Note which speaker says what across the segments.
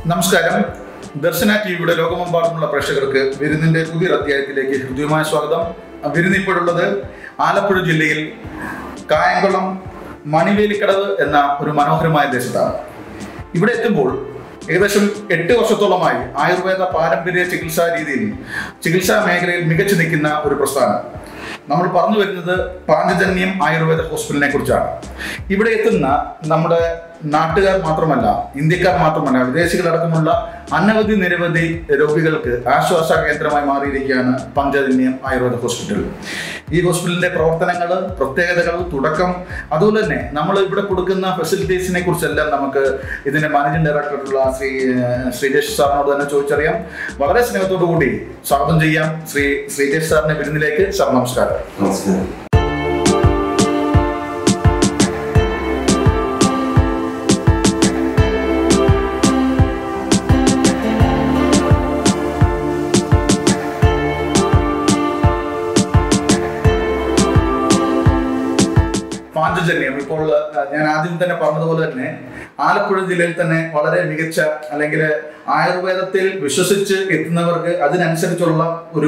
Speaker 1: നമസ്കാരം ദർശന ടിവിയുടെ ലോകമെമ്പാടുമുള്ള പ്രേക്ഷകർക്ക് വിരുന്നിന്റെ പുതിയൊരു അധ്യായത്തിലേക്ക് ഹൃദ്യമായ സ്വാഗതം വിരുന്ന് ഇപ്പോഴുള്ളത് ആലപ്പുഴ ജില്ലയിൽ കായംകുളം മണിവേലിക്കടവ് എന്ന ഒരു മനോഹരമായ ദേശത്താണ് ഇവിടെ എത്തുമ്പോൾ ഏകദേശം എട്ട് വർഷത്തോളമായി ആയുർവേദ പാരമ്പര്യ ചികിത്സാ രീതിയിൽ ചികിത്സാ മേഖലയിൽ മികച്ചു നിൽക്കുന്ന ഒരു പ്രസ്ഥാനം നമ്മൾ പറഞ്ഞു വരുന്നത് പാഞ്ചജന്യം ആയുർവേദ ഹോസ്പിറ്റലിനെ കുറിച്ചാണ് ഇവിടെ എത്തുന്ന നമ്മുടെ നാട്ടുകാർ മാത്രമല്ല ഇന്ത്യക്കാർ മാത്രമല്ല വിദേശികളടക്കമുള്ള അനവധി നിരവധി രോഗികൾക്ക് ആശ്വാസ കേന്ദ്രമായി മാറിയിരിക്കുകയാണ് പഞ്ചജന്യം ആയുർവേദ ഹോസ്പിറ്റൽ ഈ ഹോസ്പിറ്റലിന്റെ പ്രവർത്തനങ്ങൾ പ്രത്യേകതകൾ തുടക്കം അതുപോലെ തന്നെ നമ്മൾ ഇവിടെ കൊടുക്കുന്ന ഫെസിലിറ്റീസിനെ കുറിച്ചെല്ലാം നമുക്ക് ഇതിന്റെ മാനേജിംഗ് ഡയറക്ടറായിട്ടുള്ള ശ്രീ ഏഹ്, ശ്രീജേഷ് സാറിനോട് തന്നെ ചോദിച്ചറിയാം വളരെ സ്നേഹത്തോടു കൂടി സ്വാഗതം ചെയ്യാം ശ്രീ ശ്രീജേഷ് സാറിന്റെ വിരുന്നിലേക്ക് സാർ നമസ്കാരം
Speaker 2: നമസ്കാരം
Speaker 1: പാഞ്ചജന്യം ഇപ്പോൾ അഹ്, ഞാൻ ആദ്യം തന്നെ പറഞ്ഞതുപോലെ തന്നെ ആലപ്പുഴ ജില്ലയിൽ തന്നെ വളരെ മികച്ച അല്ലെങ്കിൽ ആയുർവേദത്തിൽ വിശ്വസിച്ച് എത്തുന്നവർക്ക് അതിനനുസരിച്ചുള്ള ഒരു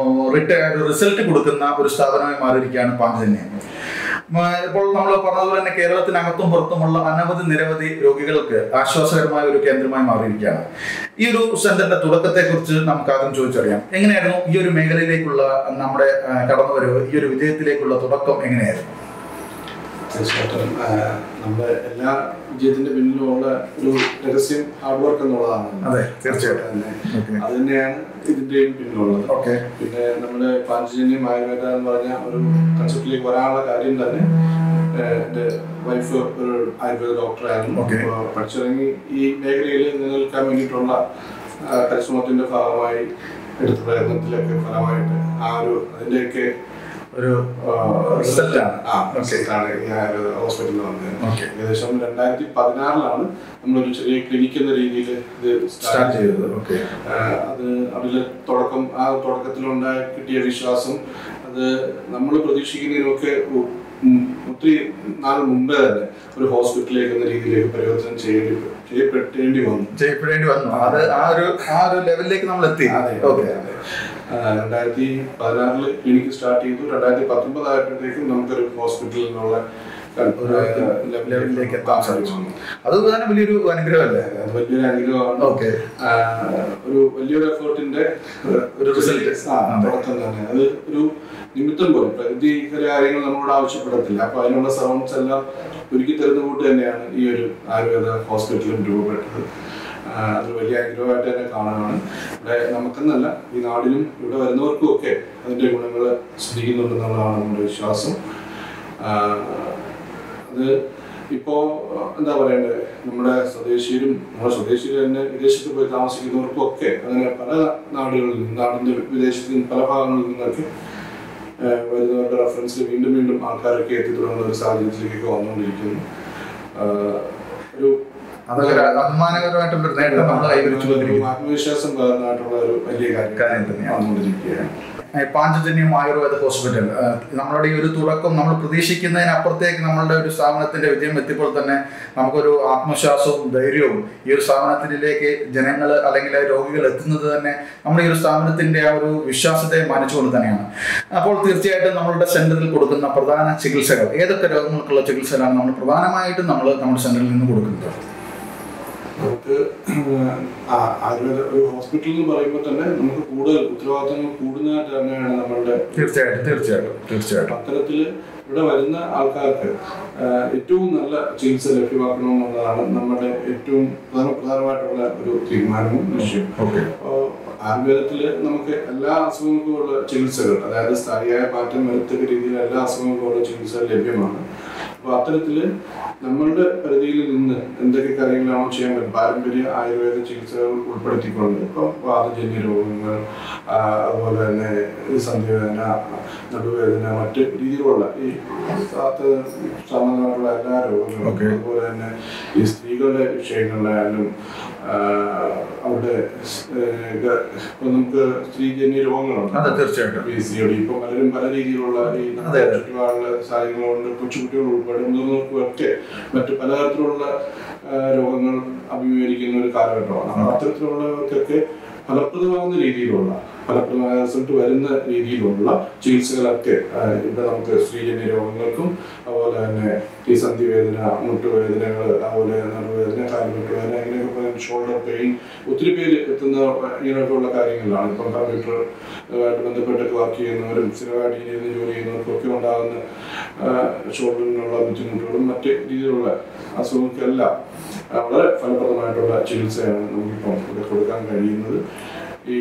Speaker 1: റിസൾട്ട് കൊടുക്കുന്ന ഒരു സ്ഥാപനമായി മാറിയിരിക്കുകയാണ് പാഞ്ചജന്യം മ, ഇപ്പോൾ നമ്മൾ പറഞ്ഞതുപോലെ തന്നെ കേരളത്തിനകത്തും പുറത്തുമുള്ള അനവധി നിരവധി രോഗികൾക്ക് ആശ്വാസകരമായ ഒരു കേന്ദ്രമായി മാറിയിരിക്കുകയാണ് ഈ ഒരു സെന്ററിന്റെ തുടക്കത്തെ കുറിച്ച് നമുക്ക് ആദ്യം ചോദിച്ചറിയാം എങ്ങനെയായിരുന്നു ഈ ഒരു മേഖലയിലേക്കുള്ള നമ്മുടെ അഹ്, കടന്നുവരവ് ഈ ഒരു വിജയത്തിലേക്കുള്ള തുടക്കം എങ്ങനെയായിരുന്നു
Speaker 2: തീർച്ചയായിട്ടും ആ, നമ്മുടെ എല്ലാ വിജയത്തിന്റെ പിന്നിലുമുള്ള ഒരു രഹസ്യം ഹാർഡ് വർക്ക് എന്നുള്ളതാണ്
Speaker 1: അതെ, തീർച്ചയായിട്ടും.
Speaker 2: തന്നെ
Speaker 1: ഓക്കെ
Speaker 2: അത് തന്നെയാണ് ഇതിന്റെയും പിന്നിലുള്ളത്
Speaker 1: ഓക്കെ
Speaker 2: പിന്നെ നമ്മുടെ പാഞ്ചജന്യം ആയുർവേദ എന്ന് പറഞ്ഞ ഒരു കൺസെപ്റ്റിലേക്ക് വരാനുള്ള കാര്യം തന്നെ ആ, എൻ്റെ വൈഫ് ഒരു ആയുർവേദ ഡോക്ടറായിരുന്നു
Speaker 1: ഓക്കെ.
Speaker 2: അപ്പോൾ പഠിച്ചിറങ്ങി ഈ മേഖലയിൽ നിലനിൽക്കാൻ വേണ്ടിയിട്ടുള്ള ആ, പരിശ്രമത്തിന്റെ ഭാഗമായി എടുത്ത പ്രയത്നത്തിലൊക്കെ ഫലമായിട്ട് ആ ഒരു അതിന്റെയൊക്കെ
Speaker 1: ഒരു റിസൾട്ട് ആണ്
Speaker 2: ആ,
Speaker 1: ഓക്കെ
Speaker 2: result ആണ് ഈ ആയുർവേദ ഹോസ്പിറ്റലിൽ വന്നത്
Speaker 1: ഓക്കെ
Speaker 2: ഏകദേശം രണ്ടായിരത്തി പതിനാറിലാണ് നമ്മളൊരു ചെറിയ ക്ലിനിക് എന്ന രീതിയിൽ ഇത്
Speaker 1: സ്റ്റാർട്ട് ചെയ്തത് ഓക്കെ
Speaker 2: ആഹ് അത് അതിൽ തുടക്കം ആ തുടക്കത്തിലുണ്ടായ കിട്ടിയ വിശ്വാസം അത് നമ്മൾ പ്രതീക്ഷിക്കുന്നതിനൊക്കെ ഒ- ഉം ഒത്തിരി നാൾ മുമ്പേ തന്നെ ഒരു ഹോസ്പിറ്റലിലേക്ക് എന്ന രീതിയിലേക്ക് പരിവർത്തനം ചെയ്യേണ്ടി ചെയ്യപ്പെട്ടേണ്ടി വന്നു
Speaker 1: ചെയ്യപ്പെടേണ്ടി വന്നു അത് ആ ഒരു ആ ഒരു ലെവലിലേക്ക് നമ്മൾ എത്തി
Speaker 2: അതെ
Speaker 1: ഓക്കെ
Speaker 2: അതെ ആഹ് രണ്ടായിരത്തി പതിനാറില് ക്ലിനിക്ക് സ്റ്റാർട്ട് ചെയ്തു രണ്ടായിരത്തി പത്തൊമ്പത് ആയപ്പോഴത്തേക്കും നമുക്കൊരു ഹോസ്പിറ്റലിൽ നിന്നുള്ള
Speaker 1: ഒരു ലെവലിലേക്ക് എത്താൻ സാധിച്ചു അത് തന്നെ വലിയൊരു അനുഗ്രഹമല്ലേ
Speaker 2: അത് വലിയൊരു അനുഗ്രഹമാണ്
Speaker 1: ഓക്കെ
Speaker 2: ആഹ് ഒരു വലിയൊരു എഫേർട്ടിന്റെ
Speaker 1: ഒരു result.
Speaker 2: ആ തുടക്കം തന്നെ അത് ഒരു നിമിത്തം പോലെ പ്രകൃതി കാര്യങ്ങൾ നമ്മളോട് ആവശ്യപ്പെടത്തില്ല അപ്പൊ അതിനുള്ള സറൗണ്ട്സ് എല്ലാം ഒരുക്കി തരുന്ന കൂട്ട് തന്നെയാണ് ഈ ഒരു ആയുർവേദ ഹോസ്പിറ്റലും രൂപപ്പെട്ടത് ആഹ് അതൊരു വലിയ അനുഗ്രഹമായിട്ട് തന്നെ കാണുകയാണ് ഇവിടെ നമുക്കെന്നല്ല ഈ നാടിനും ഇവിടെ വരുന്നവർക്കും ഒക്കെ അതിന്റെ ഗുണങ്ങൾ ശ്രദ്ധിക്കുന്നുണ്ടെന്നുള്ളതാണ് നമ്മുടെ വിശ്വാസം ആഹ് അത് ഇപ്പോ എന്താ പറയണ്ടേ നമ്മുടെ സ്വദേശീയരും നമ്മുടെ സ്വദേശീയർ തന്നെ വിദേശത്ത് പോയി താമസിക്കുന്നവർക്കും ഒക്കെ അങ്ങനെ പല നാടുകളിൽ നിന്ന് നാടിന്റെ വിദേശത്ത് നിന്ന് പല ഭാഗങ്ങളിൽ നിന്നൊക്കെ ഏഹ് വരുന്നവരുടെ റെഫറൻസിൽ വീണ്ടും വീണ്ടും ആൾക്കാരൊക്കെ എത്തി തുടങ്ങുന്ന ഒരു സാഹചര്യത്തിലേക്കൊക്കെ വന്നുകൊണ്ടിരിക്കുന്നു ആഹ് ഒരു
Speaker 1: അതൊക്കെ ഒരു അഭിമാനകരമായിട്ടുള്ള ഒരു നേട്ടം നമ്മൾ കൈവരിച്ചുകൊണ്ടിരിക്കുന്നു
Speaker 2: ആത്മവിശ്വാസം പകർന്നായിട്ടുള്ള ഒരു വലിയ
Speaker 1: കാര്യം
Speaker 2: കാര്യം
Speaker 1: തന്നെയാണ്.
Speaker 2: വന്നുകൊണ്ടിരിക്കുകയാണ്
Speaker 1: ഏഹ് പാഞ്ചജന്യം ആയുർവേദ ഹോസ്പിറ്റൽ ഏഹ് നമ്മളുടെ ഈ ഒരു തുടക്കം നമ്മൾ പ്രതീക്ഷിക്കുന്നതിനപ്പുറത്തേക്ക് നമ്മളുടെ ഒരു സ്ഥാപനത്തിന്റെ വിജയം എത്തിയപ്പോൾ തന്നെ നമുക്കൊരു ആത്മവിശ്വാസവും ധൈര്യവും ഈ ഒരു സ്ഥാപനത്തിലേക്ക് ജനങ്ങൾ അല്ലെങ്കിൽ രോഗികൾ എത്തുന്നത് തന്നെ നമ്മുടെ ഈ ഒരു സ്ഥാപനത്തിന്റെ ആ ഒരു വിശ്വാസത്തെ മാനിച്ചുകൊണ്ട് തന്നെയാണ് അപ്പോൾ തീർച്ചയായിട്ടും നമ്മളുടെ സെന്ററിൽ കൊടുക്കുന്ന പ്രധാന ചികിത്സകൾ ഏതൊക്കെ രോഗങ്ങൾക്കുള്ള ചികിത്സകളാണ് നമ്മൾ പ്രധാനമായിട്ടും നമ്മൾ നമ്മുടെ സെന്ററിൽ നിന്ന് കൊടുക്കുന്നത്
Speaker 2: നമുക്ക് ആ- ആയുർവേദ ഒരു ഹോസ്പിറ്റൽ എന്ന് പറയുമ്പോൾ തന്നെ നമുക്ക് കൂടുതൽ ഉത്തരവാദിത്തങ്ങൾ കൂടുന്നതായിട്ട് തന്നെയാണ് നമ്മളുടെ
Speaker 1: തീർച്ചയായിട്ടും തീർച്ചയായിട്ടും തീർച്ചയായിട്ടും
Speaker 2: അത്തരത്തില് ഇവിടെ വരുന്ന ആൾക്കാർക്ക് ആ, ഏറ്റവും നല്ല ചികിത്സ ലഭ്യമാക്കണം എന്നുള്ളതാണ് നമ്മുടെ ഏറ്റവും പ്രധാന പ്രധാനമായിട്ടുള്ള ഒരു തീരുമാനവും ലക്ഷ്യം
Speaker 1: ഓക്കെ
Speaker 2: അപ്പോൾ ആയുർവേദത്തില് നമുക്ക് എല്ലാ അസുഖങ്ങൾക്കുമുള്ള ചികിത്സകൾ അതായത് സ്ഥായിയായ മാറ്റം വരത്തക്ക രീതിയിൽ എല്ലാ അസുഖങ്ങൾക്കുമുള്ള ചികിത്സകൾ ലഭ്യമാണ് അപ്പോൾ അത്തരത്തില് നമ്മളുടെ പരിധിയിൽ നിന്ന് എന്തൊക്കെ കാര്യങ്ങളാണോ ചെയ്യാൻ പറ്റും പാരമ്പര്യ ആയുർവേദ ചികിത്സകൾ ഉൾപ്പെടുത്തിക്കൊണ്ട് ഇപ്പോൾ വാതജന്യ രോഗങ്ങൾ ആ, അതുപോലെ തന്നെ ഈ സന്ധിവേദന നടുവേദന മറ്റ് രീതിയിലുള്ള ഈ സാത്ത- സാമാന്യമായിട്ടുള്ള പരമായിട്ടുള്ള എല്ലാ രോഗങ്ങളും
Speaker 1: Okay.
Speaker 2: അതുപോലെ തന്നെ ഈ സ്ത്രീകളുടെ വിഷയങ്ങളിലായാലും ആ, അവിടെ സ്- ഏ, ഗ- ഇപ്പൊ നമുക്ക് സ്ത്രീജന്യ രോഗങ്ങളുണ്ട്
Speaker 1: അതെ തീർച്ചയായിട്ടും
Speaker 2: പി സി ഒ ഇപ്പൊ പലരും പല രീതിയിലുള്ള ഈ
Speaker 1: അതെ, അതെ.
Speaker 2: ചുറ്റുപാടുള്ള സാഹചര്യങ്ങൾ കൊണ്ട് കൊച്ചുകുട്ടികൾ ഉൾപ്പെടെ മുതിർന്നവർക്കും ഒക്കെ മറ്റു പലതരത്തിലുള്ള ആ, രോഗങ്ങൾ അഭിമുഖീകരിക്കുന്ന ഒരു കാലഘട്ടമാണ് അപ്പൊ അത്തരത്തിലുള്ളവർക്കൊക്കെ ഫലപ്രദമാകുന്ന രീതിയിലുള്ള ഫലപ്രദമായ റിസൾട്ട് വരുന്ന രീതിയിലുള്ള ചികിത്സകളൊക്കെ ആ, ഇവിടെ നമുക്ക് സ്ത്രീജന്യ രോഗങ്ങൾക്കും അതുപോലെ തന്നെ ഈ സന്ധിവേദന മുട്ടുവേദനകൾ അതുപോലെ നടുവേദന കാൽമുട്ടുവേദന അങ്ങനെയൊക്കെ പറയുന്ന ഷോൾഡർ പെയിൻ ഒത്തിരി പേര് എത്തുന്ന ഇങ്ങനെയൊക്കെയുള്ള കാര്യങ്ങളിലാണ് ഇപ്പം കമ്പ്യൂട്ടറുമായിട്ട് ബന്ധപ്പെട്ടൊക്കെ വർക്ക് ചെയ്യുന്നവരും സ്ഥിരമായിട്ട് ഇങ്ങനെ ഇരുന്ന് ജോലി ചെയ്യുന്നവർക്കും ഒക്കെ ഉണ്ടാകുന്ന ഷോൾഡറിനുള്ള ബുദ്ധിമുട്ടുകളും മറ്റ് രീതിയിലുള്ള അസുഖങ്ങൾക്കെല്ലാം ആ, വളരെ ഫലപ്രദമായിട്ടുള്ള ചികിത്സയാണ് നമുക്കിപ്പം ഇവിടെ കൊടുക്കാൻ കഴിയുന്നത് ഈ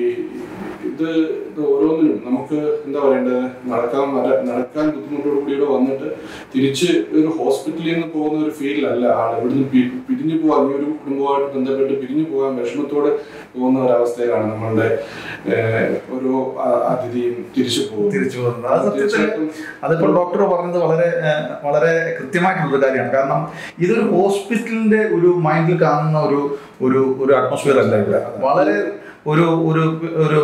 Speaker 2: ഇത് ഇത് ഓരോന്നിനും നമുക്ക് എന്താ പറയേണ്ടത് നടക്കാൻ വര നടക്കാൻ ബുദ്ധിമുട്ടോട് കൂടി ഇവിടെ വന്നിട്ട് തിരിച്ച് ഒരു ഹോസ്പിറ്റലിൽ നിന്ന് പോകുന്ന ഒരു ഫീലിലല്ല ആൾ ഇവിടുന്ന് പി- പിരിഞ്ഞു പോകാൻ ഈ ഒരു കുടുംബമായിട്ട് ബന്ധപ്പെട്ട് പിരിഞ്ഞു പോകാൻ വിഷമത്തോടെ പോകുന്ന ഒരവസ്ഥയിലാണ് നമ്മളുടെ ഏഹ്, ഓരോ ആ- അതിഥിയും തിരിച്ചു പോകുന്നത്
Speaker 1: തിരിച്ചു പോകുന്നത് അത് സത്യത്തിൽ
Speaker 2: തീർച്ചയായിട്ടും
Speaker 1: അതിപ്പോൾ ഡോക്ടർ പറഞ്ഞത് വളരെ ഏഹ്, വളരെ കൃത്യമായിട്ടുള്ള കാര്യമാണ് കാരണം ഇതൊരു ഹോസ്പിറ്റലിന്റെ ഒരു മൈൻഡിൽ കാണുന്ന ഒരു ഒരു ഒരു അറ്റ്മോസ്ഫിയർ അല്ല ഇവിടെ വളരെ ഒരു ഒരു ഒരു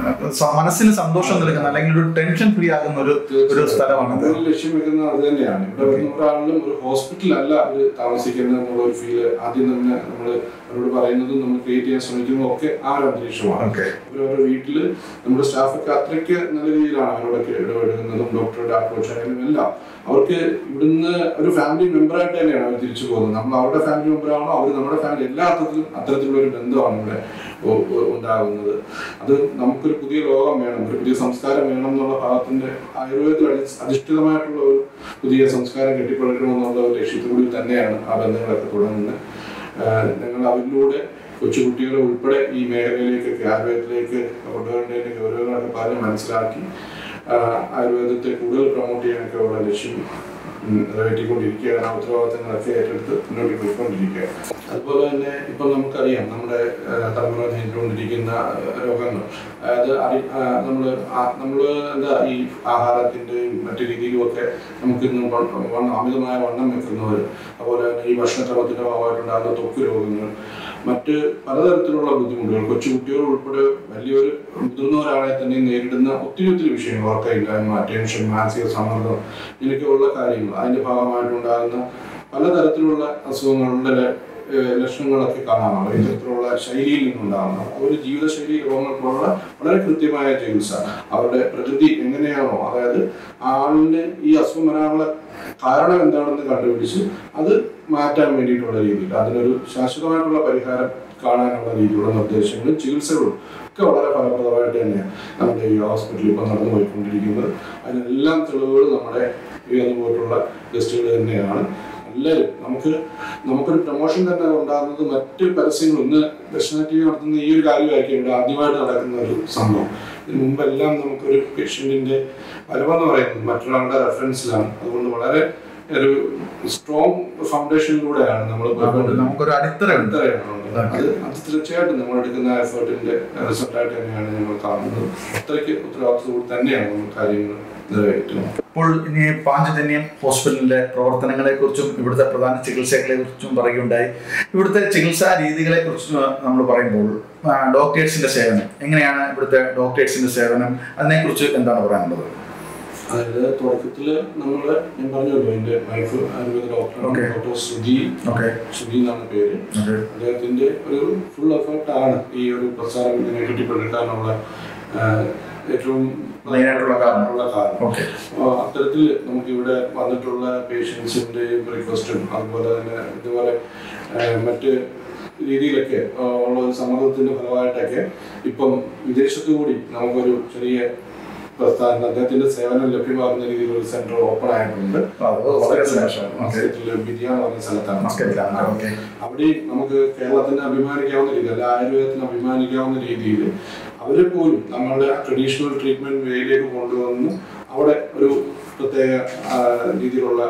Speaker 1: സ- മനസ്സിന് സന്തോഷം നൽകുന്ന അല്ലെങ്കിൽ ഒരു ടെൻഷൻ ഫ്രീ ആകുന്ന ഒരു ഒരു സ്ഥലമാണിത്
Speaker 2: നമ്മൾ ലക്ഷ്യം വെക്കുന്നത് അത് തന്നെയാണ് ഇവിടെ വരുന്ന ഒരാളിലും ഒരു ഹോസ്പിറ്റൽ അല്ല അവർ താമസിക്കുന്നത് എന്നുള്ള ഒരു ഫീല് ആദ്യം തന്നെ നമ്മൾ അവരോട് പറയുന്നതും നമ്മൾ ക്രിയേറ്റ് ചെയ്യാൻ ശ്രമിക്കുന്നതും ഒക്കെ ആ ഒരു അന്തരീക്ഷമാണ്
Speaker 1: ഓക്കെ
Speaker 2: അവരവരുടെ വീട്ടില് നമ്മുടെ സ്റ്റാഫൊക്കെ അത്രയ്ക്ക് നല്ല രീതിയിലാണ് അവരോടൊക്കെ ഇടപെടുന്നതും ഡോക്ടറുടെ അപ്രോച്ച് ആയാലും എല്ലാം അവർക്ക് ഇവിടുന്ന് ഒരു ഫാമിലി മെമ്പറായിട്ട് തന്നെയാണ് അവർ തിരിച്ചു പോകുന്നത് നമ്മൾ അവരുടെ ഫാമിലി മെമ്പറാണോ അവർ നമ്മുടെ ഫാമിലി എല്ലാ അർത്ഥത്തിലും അത്തരത്തിലുള്ള ഒരു ബന്ധമാണ് ഇവിടെ ഉ- ഉ- ഉണ്ടാകുന്നത് അത് നമുക്കൊരു പുതിയ ലോകം വേണം ഒരു പുതിയ സംസ്കാരം വേണം എന്നുള്ള ഭാഗത്തിന്റെ ആയുർവേദത്തിൽ അടി- അധിഷ്ഠിതമായിട്ടുള്ള ഒരു പുതിയ സംസ്കാരം കെട്ടിപ്പടുക്കണമെന്നുള്ള ഒരു ലക്ഷ്യത്തോടുകൂടി തന്നെയാണ് ആ ബന്ധങ്ങളൊക്കെ തുടങ്ങുന്നത് ആഹ് ഞങ്ങൾ അവരിലൂടെ കൊച്ചുകുട്ടികളെ ഉൾപ്പെടെ ഈ മേഖലയിലേക്കൊക്കെ ആയുർവേദത്തിലേക്ക് കൊണ്ടുവരേണ്ടതിന്റെ ഗൗരവങ്ങളൊക്കെ പറഞ്ഞ് മനസ്സിലാക്കി ആഹ് ആയുർവേദത്തെ കൂടുതൽ പ്രൊമോട്ട് ചെയ്യാനൊക്കെ ഉള്ള ലക്ഷ്യം ഉം, നിറവേറ്റിക്കൊണ്ടിരിക്കുകയാണ് ആ ഉത്തരവാദിത്തങ്ങളൊക്കെ ഏറ്റെടുത്ത് മുന്നോട്ട് പോയിക്കൊണ്ടിരിക്കുകയാണ് അതുപോലെ തന്നെ ഇപ്പം നമുക്കറിയാം നമ്മുടെ ആഹ് തലമുറ നേരിട്ടുകൊണ്ടിരിക്കുന്ന ആഹ് രോഗങ്ങൾ അതായത് അറി നമ്മൾ നമ്മൾ എന്താ ഈ ആഹാരത്തിൻ്റെയും മറ്റു രീതിയിലുമൊക്കെ നമുക്ക് ഇന്ന് വ- വണ്ണം അമിതമായ വണ്ണം വെക്കുന്നവർ അതുപോലെ തന്നെ ഈ ഭക്ഷണക്രമത്തിൻ്റെ ഭാഗമായിട്ടുണ്ടാകുന്ന ത്വക്ക് രോഗങ്ങൾ മറ്റ് പലതരത്തിലുള്ള ബുദ്ധിമുട്ടുകൾ കൊച്ചുകുട്ടികൾ ഉൾപ്പെടെ വലിയൊരു മുതിർന്നവരാണെ തന്നെ നേരിടുന്ന ഒത്തിരി ഒത്തിരി വിഷയങ്ങൾ ഉറക്കമില്ലായ്മ ടെൻഷൻ മാനസിക സമ്മർദ്ദം ഇങ്ങനെയൊക്കെയുള്ള കാര്യങ്ങൾ അതിൻ്റെ ഭാഗമായിട്ടുണ്ടാകുന്ന പലതരത്തിലുള്ള അസുഖങ്ങളുടെ ല- ഏഹ് ലക്ഷണങ്ങളൊക്കെ കാണാനാണ് ഇത്തരത്തിലുള്ള ശൈലിയിൽ നിന്നുണ്ടാകുന്ന ഒരു ജീവിതശൈലി രോഗങ്ങൾക്കുള്ള വളരെ കൃത്യമായ ചികിത്സ അവരുടെ പ്രകൃതി എങ്ങനെയാണോ അതായത് ആളിന് ഈ അസുഖം വരാനുള്ള കാരണം എന്താണെന്ന് കണ്ടുപിടിച്ച് അത് മാറ്റാൻ വേണ്ടിയിട്ടുള്ള രീതിയിൽ അതിനൊരു ശാശ്വതമായിട്ടുള്ള പരിഹാരം കാണാനുള്ള രീതിയിലുള്ള നിർദ്ദേശങ്ങളും ചികിത്സകളും ഒക്കെ വളരെ ഫലപ്രദമായിട്ട് തന്നെയാണ് നമ്മുടെ ഈ ഹോസ്പിറ്റലിൽ ഇപ്പോൾ നടന്നു പോയിക്കൊണ്ടിരിക്കുന്നത് അതിനെല്ലാം തെളിവുകൾ നമ്മുടെ ഈ അതുപോലുള്ള ടെസ്റ്റുകൾ തന്നെയാണ് എല്ലാവരും നമുക്ക് നമുക്കൊരു പ്രൊമോഷൻ തന്നെ ഉണ്ടാകുന്നത് മറ്റ് പരസ്യങ്ങൾ ഇന്ന് ദക്ഷിണ ടി വി നടത്തുന്ന ഈ ഒരു കാര്യമായിരിക്കും ഇവിടെ ആദ്യമായിട്ട് നടക്കുന്ന ഒരു സംഭവം ഇതിനു മുമ്പെല്ലാം നമുക്കൊരു പേഷ്യന്റിന്റെ വരവെന്ന് പറയുന്നത് മറ്റൊരാളുടെ റെഫറൻസിലാണ് അതുകൊണ്ട് വളരെ ഒരു സ്ട്രോങ് ഫൗണ്ടേഷനിലൂടെയാണ് നമ്മൾ
Speaker 1: അതുകൊണ്ട് നമുക്കൊരു അടിത്തറയുണ്ട്
Speaker 2: അടിത്തറയാണ് അത് അത് തീർച്ചയായിട്ടും നമ്മൾ എടുക്കുന്ന എഫേർട്ടിന്റെ റിസൾട്ടായിട്ട് തന്നെയാണ് ഞങ്ങൾ കാണുന്നത് അത്രയ്ക്ക് ഉത്തരവാദിത്വത്തോടെ തന്നെയാണ് നമ്മൾ കാര്യങ്ങൾ നിറവേറ്റുന്നത്
Speaker 1: ഇപ്പോൾ ഇനി പാഞ്ചജന്യം ഹോസ്പിറ്റലിന്റെ പ്രവർത്തനങ്ങളെ കുറിച്ചും ഇവിടുത്തെ പ്രധാന ചികിത്സകളെ കുറിച്ചും പറയുകയുണ്ടായി ഇവിടുത്തെ ചികിത്സാ രീതികളെ കുറിച്ച് നമ്മൾ പറയുമ്പോൾ ആ, ഡോക്ടേഴ്സിന്റെ സേവനം എങ്ങനെയാണ് ഇവിടുത്തെ ഡോക്ടേഴ്സിന്റെ സേവനം അതിനെക്കുറിച്ച് എന്താണ് പറയാനുള്ളത്
Speaker 2: അതായത് തുടക്കത്തില് നമ്മള് ഞാൻ പറഞ്ഞല്ലോ എന്റെ wife Ayurveda doctor
Speaker 1: Okay.
Speaker 2: Doctor Shruti
Speaker 1: okay
Speaker 2: Shruti എന്നാണ് പേര്
Speaker 1: ഓക്കെ
Speaker 2: അദ്ദേഹത്തിന്റെ ഒരു ഫുൾ എഫേർട്ട് ആണ് ഈ ഒരു പ്രസ്ഥാനം ഇതിനെ കെട്ടിപ്പടുക്കാനുള്ള ആ, ഏറ്റവും
Speaker 1: Main ആയിട്ടുള്ള കാരണം.
Speaker 2: ഉള്ള കാരണം
Speaker 1: ഓക്കെ
Speaker 2: അപ്പോൾ അത്തരത്തിൽ നമുക്ക് ഇവിടെ വന്നിട്ടുള്ള പേഷ്യൻസിന്റെ റിക്വസ്റ്റും അതുപോലെ തന്നെ ഇതുപോലെ ആ, മറ്റ് രീതിയിലൊക്കെ ആ, ഉള്ള ഒരു സമ്മർദ്ദത്തിന്റെ ഫലമായിട്ടൊക്കെ ഇപ്പം വിദേശത്തു കൂടി നമുക്കൊരു ചെറിയ പ്രസ്ഥാനം അദ്ദേഹത്തിന്റെ സേവനം ലഭ്യമാകുന്ന രീതിയിൽ ഒരു സെന്റർ ഓപ്പൺ ആയിട്ടുണ്ട്
Speaker 1: അത് വളരെ സന്തോഷം ഓക്കെ
Speaker 2: മസ്കറ്റില് ബിരിയാണി എന്ന് പറഞ്ഞ സ്ഥലത്താണ്
Speaker 1: മസ്കറ്റിലാണ് ഓക്കെ
Speaker 2: അവിടെ നമുക്ക് കേരളത്തിന് അഭിമാനിക്കാവുന്ന രീതിയിൽ അല്ല ആയുർവേദത്തിന് അഭിമാനിക്കാവുന്ന രീതിയിൽ അവരെ പോലും നമ്മളുടെ ട്രഡീഷണൽ ട്രീറ്റ്മെന്റ് വേയിലേക്ക് കൊണ്ടുവന്ന് അവിടെ ഒരു പ്രത്യേക ആ, രീതിയിലുള്ള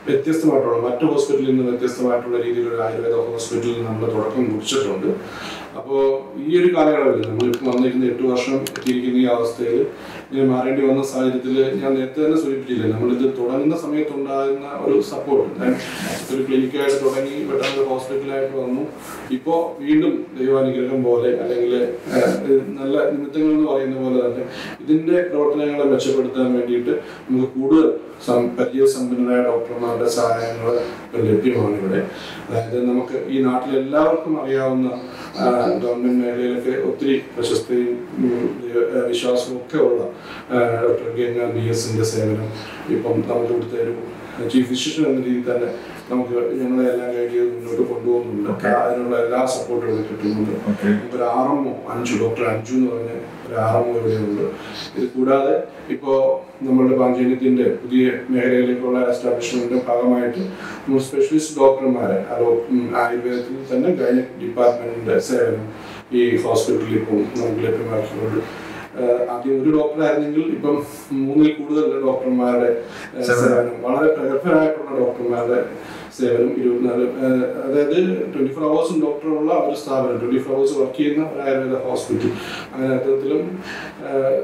Speaker 2: വ്യത്യസ്തമായിട്ടുള്ള മറ്റു ഹോസ്പിറ്റലിൽ നിന്ന് വ്യത്യസ്തമായിട്ടുള്ള രീതിയിലുള്ള ആയുർവേദ ഹോസ്പിറ്റലിൽ നമ്മൾ തുടക്കം കുറിച്ചിട്ടുണ്ട് അപ്പോൾ ഈ ഒരു കാലയളവിൽ നമ്മളിപ്പോൾ വന്നിരുന്ന എട്ട് വർഷം എത്തിയിരിക്കുന്ന ഈ അവസ്ഥയിൽ ഇങ്ങനെ മാറേണ്ടി വന്ന സാഹചര്യത്തിൽ ഞാൻ നേരത്തെ തന്നെ സൂചിപ്പിച്ചില്ലേ നമ്മളിത് തുടങ്ങുന്ന സമയത്തുണ്ടാകുന്ന ഒരു സപ്പോർട്ട് ഞാൻ ഒരു ക്ലിനിക്കായിട്ട് തുടങ്ങി പെട്ടെന്ന് ഒരു ഹോസ്പിറ്റലായിട്ട് വന്നു ഇപ്പോൾ വീണ്ടും ദൈവാനുഗ്രഹം പോലെ അല്ലെങ്കിൽ നല്ല നിമിത്തങ്ങൾ എന്ന് പറയുന്ന പോലെ തന്നെ ഇതിന്റെ പ്രവർത്തനങ്ങളെ മെച്ചപ്പെടുത്താൻ വേണ്ടിയിട്ട് നമുക്ക് കൂടുതൽ സം- പരിചയസമ്പന്നരായ ഡോക്ടർമാരുടെ സഹായങ്ങൾ ലഭ്യമാണ് ഇവിടെ അതായത് നമുക്ക് ഈ നാട്ടിൽ എല്ലാവർക്കും അറിയാവുന്ന ആ, ഗവൺമെന്റ് മേഖലയിലൊക്കെ ഒത്തിരി പ്രശസ്തിയും ഉം, ദൈവ- ആ, വിശ്വാസവും ഒക്കെ ഉള്ള ആ, ഡോക്ടർ ഗംഗ ബി എസിന്റെ സേവനം ഇപ്പം നമുക്ക് ഇവിടുത്തെ ഒരു ചീഫ് ഫിസിഷ്യൻ എന്ന രീതിയിൽ തന്നെ നമുക്ക് ഞങ്ങളെ എല്ലാം ഗൈഡ് ചെയ്ത് മുന്നോട്ട് കൊണ്ടുപോകുന്നുണ്ട് അതിനുള്ള എല്ലാ സപ്പോർട്ടും ഇവിടെ കിട്ടുന്നുണ്ട്
Speaker 1: ഓക്കെ
Speaker 2: ഒരു R M Anju doctor Anju എന്ന് പറഞ്ഞ ഒരു ആർ എം ഇവിടെ ഉണ്ട് ഇത് കൂടാതെ ഇപ്പോൾ നമ്മളുടെ പാഞ്ചേര്യത്തിന്റെ പുതിയ മേഖലയിലേക്കുള്ള എസ്റ്റാബ്ലിഷ്മെന്റിന്റെ ഭാഗമായിട്ട് നമ്മൾ സ്പെഷ്യലിസ്റ്റ് ഡോക്ടർമാരെ ആ ഡോ- ഉം, ആയുർവേദത്തിൽ തന്നെ ഗൈനക് ഡിപ്പാർട്ട്മെന്റിന്റെ സേവനം ഈ ഹോസ്പിറ്റലിൽ ഇപ്പോൾ നമുക്ക് ലഭ്യമാക്കിയിട്ടുണ്ട് ആഹ് ആദ്യം ഒരു ഡോക്ടറായിരുന്നെങ്കിൽ ഇപ്പം മൂന്നിൽ കൂടുതൽ ഡോക്ടർമാരുടെ ആഹ് സേവനം വളരെ പ്രഗത്ഭരായിട്ടുള്ള ഡോക്ടർമാരുടെ സേവനം ഇരുപത്തിനാല് ആഹ് അതായത് ട്വന്റി ഫോർ അവേഴ്സും ഡോക്ടറുള്ള ഒരു സ്ഥാപനം ട്വന്റി ഫോർ അവേഴ്സ് വർക്ക് ചെയ്യുന്ന ഒരു ആയുർവേദ ഹോസ്പിറ്റൽ അങ്ങനെ അത്തരത്തിലും ആഹ്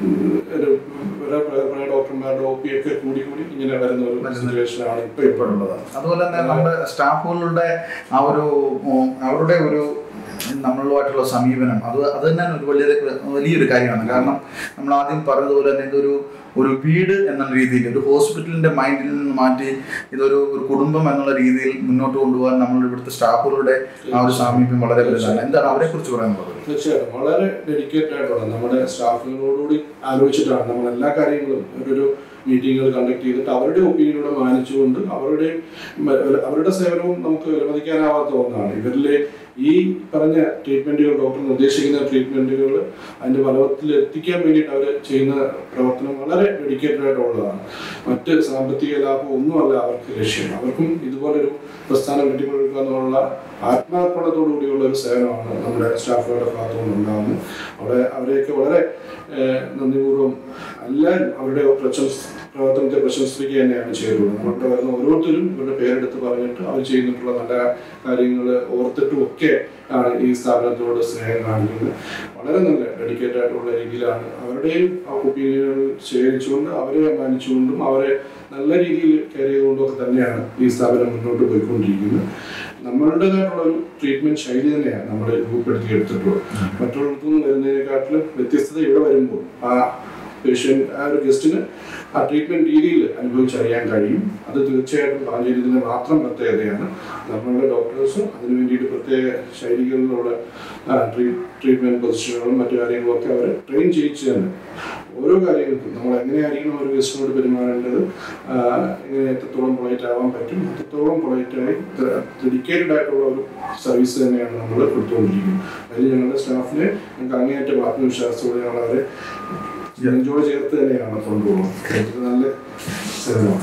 Speaker 2: ഒരു വളരെ പ്രഗത്ഭരായ ഡോക്ടർമാരുടെ ഒ പി ഒക്കെ കൂടി കൂടി ഇങ്ങനെ വരുന്ന ഒരു സിറ്റുവേഷനാണ് ഇപ്പോൾ ഇപ്പോൾ
Speaker 1: ഇപ്പോഴുള്ളത് അതുപോലെ തന്നെ നമ്മുടെ സ്റ്റാഫുകളുടെ ആ ഒരു ഉം, അവരുടെ ഒരു നമ്മളുമായിട്ടുള്ള സമീപനം അത് അത് തന്നെ ഒരു വലിയ വലിയൊരു കാര്യമാണ് കാരണം നമ്മൾ ആദ്യം പറഞ്ഞതുപോലെ തന്നെ ഇതൊരു ഒരു വീട് എന്ന രീതിയിൽ ഒരു ഹോസ്പിറ്റലിന്റെ മൈൻഡിൽ നിന്ന് മാറ്റി ഇതൊരു ഒരു കുടുംബം എന്നുള്ള രീതിയിൽ മുന്നോട്ട് കൊണ്ടുപോകാൻ നമ്മുടെ ഇവിടുത്തെ സ്റ്റാഫുകളുടെ ആ ഒരു സാമീപ്യം വളരെ വലുതാണ് എന്താണ് അവരെ കുറിച്ച് പറയാനുള്ളത്
Speaker 2: തീർച്ചയായിട്ടും വളരെ ഡെഡിക്കേറ്റഡ് ആയിട്ടുള്ള നമ്മുടെ സ്റ്റാഫുകളോടുകൂടി ആലോചിച്ചിട്ടാണ് നമ്മൾ എല്ലാ കാര്യങ്ങളും ഒരു മീറ്റിങ്ങുകൾ കണ്ടക്ട് ചെയ്തിട്ട് അവരുടെ ഒപ്പീനിയനോട് മാനിച്ചുകൊണ്ട് അവരുടെ മ- അവരുടെ സേവനവും നമുക്ക് വിലമതിക്കാനാവാത്ത ഒന്നാണ് ഇവരിലെ ഈ പറഞ്ഞ ട്രീറ്റ്മെന്റുകൾ ഡോക്ടർ നിർദ്ദേശിക്കുന്ന ട്രീറ്റ്മെന്റുകൾ അതിന്റെ ഫലത്തിൽ എത്തിക്കാൻ വേണ്ടിയിട്ട് അവർ ചെയ്യുന്ന പ്രവർത്തനം വളരെ ഡെഡിക്കേറ്റഡ് ആയിട്ടുള്ളതാണ് മറ്റ് സാമ്പത്തിക ലാഭം ഒന്നുമല്ല അവർക്ക് ലക്ഷ്യം അവർക്കും ഇതുപോലൊരു പ്രസ്ഥാനം കെട്ടിപ്പടുക്കുക എന്നുള്ള ആത്മാർപ്പണത്തോടു കൂടിയുള്ള ഒരു സേവനമാണ് നമ്മുടെ സ്റ്റാഫുകളുടെ ഭാഗത്തുനിന്ന് ഉണ്ടാകുന്നത് അവിടെ അവരെയൊക്കെ വളരെ ഏഹ്, നന്ദിപൂർവ്വം എല്ലാവരും അവരുടെ പ്രശംസ പ്രവർത്തനത്തെ പ്രശംസിക്കുക തന്നെയാണ് ചെയ്തിട്ടുള്ളത് നമ്മളുടെ വരുന്ന ഓരോരുത്തരും ഇവരുടെ പേരെടുത്ത് പറഞ്ഞിട്ട് അവർ ചെയ്തിട്ടുള്ള നല്ല കാര്യങ്ങൾ ഓർത്തിട്ടും ഒക്കെ ആണ് ഈ സ്ഥാപനത്തോട് സ്നേഹം കാണിക്കുന്നത് വളരെ നല്ല ഡെഡിക്കേറ്റഡ് ആയിട്ടുള്ള രീതിയിലാണ് അവരുടെയും ആ ഒപ്പീനിയനുകൾ ശേഖരിച്ചുകൊണ്ട് അവരെ മാനിച്ചുകൊണ്ടും അവരെ നല്ല രീതിയിൽ കെയർ ചെയ്തുകൊണ്ടും ഒക്കെ തന്നെയാണ് ഈ സ്ഥാപനം മുന്നോട്ട് പോയിക്കൊണ്ടിരിക്കുന്നത് നമ്മളുടേതായിട്ടുള്ള ഒരു ട്രീറ്റ്മെന്റ് ശൈലി തന്നെയാണ് നമ്മൾ രൂപപ്പെടുത്തി എടുത്തിട്ടുള്ളത് മറ്റുള്ളിടത്തു നിന്ന് വരുന്നതിനെക്കാട്ടിലും വ്യത്യസ്തത ഇവിടെ വരുമ്പോൾ ആ പേഷ്യൻ്റ് ആ ഒരു ഗസ്റ്റിന് ആ ട്രീറ്റ്മെന്റ് രീതിയിൽ അനുഭവിച്ചറിയാൻ കഴിയും അത് തീർച്ചയായിട്ടും പാഞ്ചേര്യത്തിൻ്റെ മാത്രം പ്രത്യേകതയാണ് നമ്മളുടെ ഡോക്ടേഴ്സ് അതിനു വേണ്ടിയിട്ട് പ്രത്യേക ശൈലികളിലുള്ള ട്രീറ്റ്മെന്റ് പൊസിഷനുകളും മറ്റു കാര്യങ്ങളും ഒക്കെ അവർ ട്രെയിൻ ചെയ്യിച്ച് തന്നെ ഓരോ കാര്യങ്ങൾക്കും നമ്മൾ എങ്ങനെയായിരിക്കണം ഒരു ഗസ്റ്റിനോട് പെരുമാറേണ്ടത് ആ, എങ്ങനെ എത്രത്തോളം പൊളൈറ്റ് ആവാൻ പറ്റും അത്രത്തോളം പൊളൈറ്റായി ഡെഡിക്കേറ്റഡ് ആയിട്ടുള്ള ഒരു സർവീസ് തന്നെയാണ് നമ്മൾ കൊടുത്തുകൊണ്ടിരിക്കുന്നത് അതിൽ ഞങ്ങളുടെ സ്റ്റാഫിനെ ഞങ്ങൾക്ക് അങ്ങേയറ്റം ആത്മവിശ്വാസത്തോടെ ഞങ്ങൾ അവരെ എൻജോയ് ചേർത്ത് തന്നെയാണ് കൊണ്ടുപോകുന്നത് ഇത് നല്ല സേവനമാണ്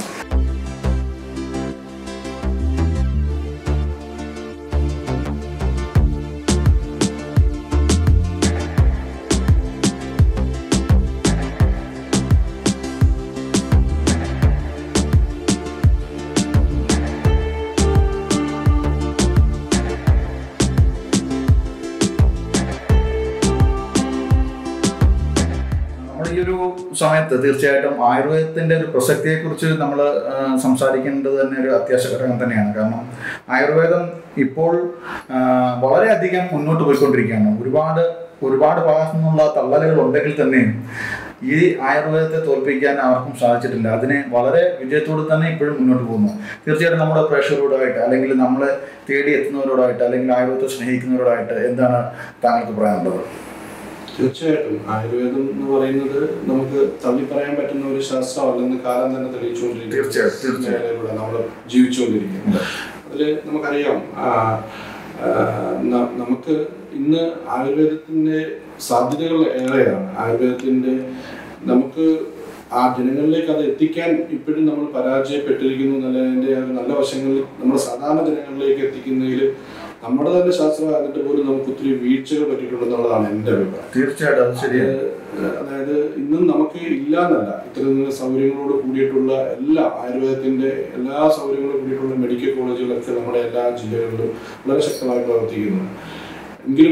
Speaker 1: നമ്മൾ ഈ ഒരു സമയത്ത് തീർച്ചയായിട്ടും ആയുർവേദത്തിന്റെ ഒരു പ്രസക്തിയെ കുറിച്ച് നമ്മൾ സംസാരിക്കേണ്ടത് തന്നെ ഒരു അത്യാവശ്യ ഘടകം തന്നെയാണ് കാരണം ആയുർവേദം ഇപ്പോൾ ആ, വളരെയധികം മുന്നോട്ട് പോയിക്കൊണ്ടിരിക്കുകയാണ് ഒരുപാട് ഒരുപാട് ഭാഗത്തു നിന്നുള്ള തള്ളലുകൾ ഉണ്ടെങ്കിൽ തന്നെയും ഈ ആയുർവേദത്തെ തോൽപ്പിക്കാൻ ആർക്കും സാധിച്ചിട്ടില്ല അതിനെ വളരെ വിജയത്തോട് തന്നെ ഇപ്പോഴും മുന്നോട്ട് പോകുന്നു തീർച്ചയായിട്ടും നമ്മുടെ പ്രേക്ഷകരോടായിട്ട് അല്ലെങ്കിൽ നമ്മളെ തേടി എത്തുന്നവരോടായിട്ട് അല്ലെങ്കിൽ ആയുർവേദത്തെ സ്നേഹിക്കുന്നവരോടായിട്ട് എന്താണ് താങ്കൾക്ക് പറയാനുള്ളത്
Speaker 2: തീർച്ചയായിട്ടും ആയുർവേദം എന്ന് പറയുന്നത് നമുക്ക് തള്ളി പറയാൻ പറ്റുന്ന ഒരു ശാസ്ത്രമല്ലെന്ന് കാലം തന്നെ തെളിയിച്ചുകൊണ്ടിരിക്കുന്നു
Speaker 1: തീർച്ചയായും, തീർച്ചയായും.
Speaker 2: മേഖലയിലൂടെ നമ്മൾ ജീവിച്ചുകൊണ്ടിരിക്കുന്നത് അതിൽ നമുക്കറിയാം ആ, ആ, ന- നമുക്ക് ഇന്ന് ആയുർവേദത്തിന്റെ സാധ്യതകൾ ഏറെയാണ് ആയുർവേദത്തിന്റെ നമുക്ക് ആ ജനങ്ങളിലേക്ക് അത് എത്തിക്കാൻ ഇപ്പോഴും നമ്മൾ പരാജയപ്പെട്ടിരിക്കുന്നു എന്നതിന്റെ ആ ഒരു നല്ല വശങ്ങളിൽ നമ്മൾ സാധാരണ ജനങ്ങളിലേക്ക് എത്തിക്കുന്നതിൽ നമ്മുടെ തന്നെ ശാസ്ത്രമായിട്ട് പോലും നമുക്ക് ഒത്തിരി വീഴ്ചകൾ പറ്റിയിട്ടുണ്ടെന്നുള്ളതാണ് എൻ്റെ അഭിപ്രായം
Speaker 1: തീർച്ചയായിട്ടും അത് ശരിയാണ്
Speaker 2: അത് അതായത് ഇന്നും നമുക്ക് ഇല്ല എന്നല്ല ഇത്തരം സൗകര്യങ്ങളോട് കൂടിയിട്ടുള്ള എല്ലാ ആയുർവേദത്തിന്റെ എല്ലാ സൗകര്യങ്ങളോട് കൂടിയിട്ടുള്ള മെഡിക്കൽ കോളേജുകളൊക്കെ നമ്മുടെ എല്ലാ ജില്ലകളിലും വളരെ ശക്തമായി പ്രവർത്തിക്കുന്നുണ്ട് എങ്കിലും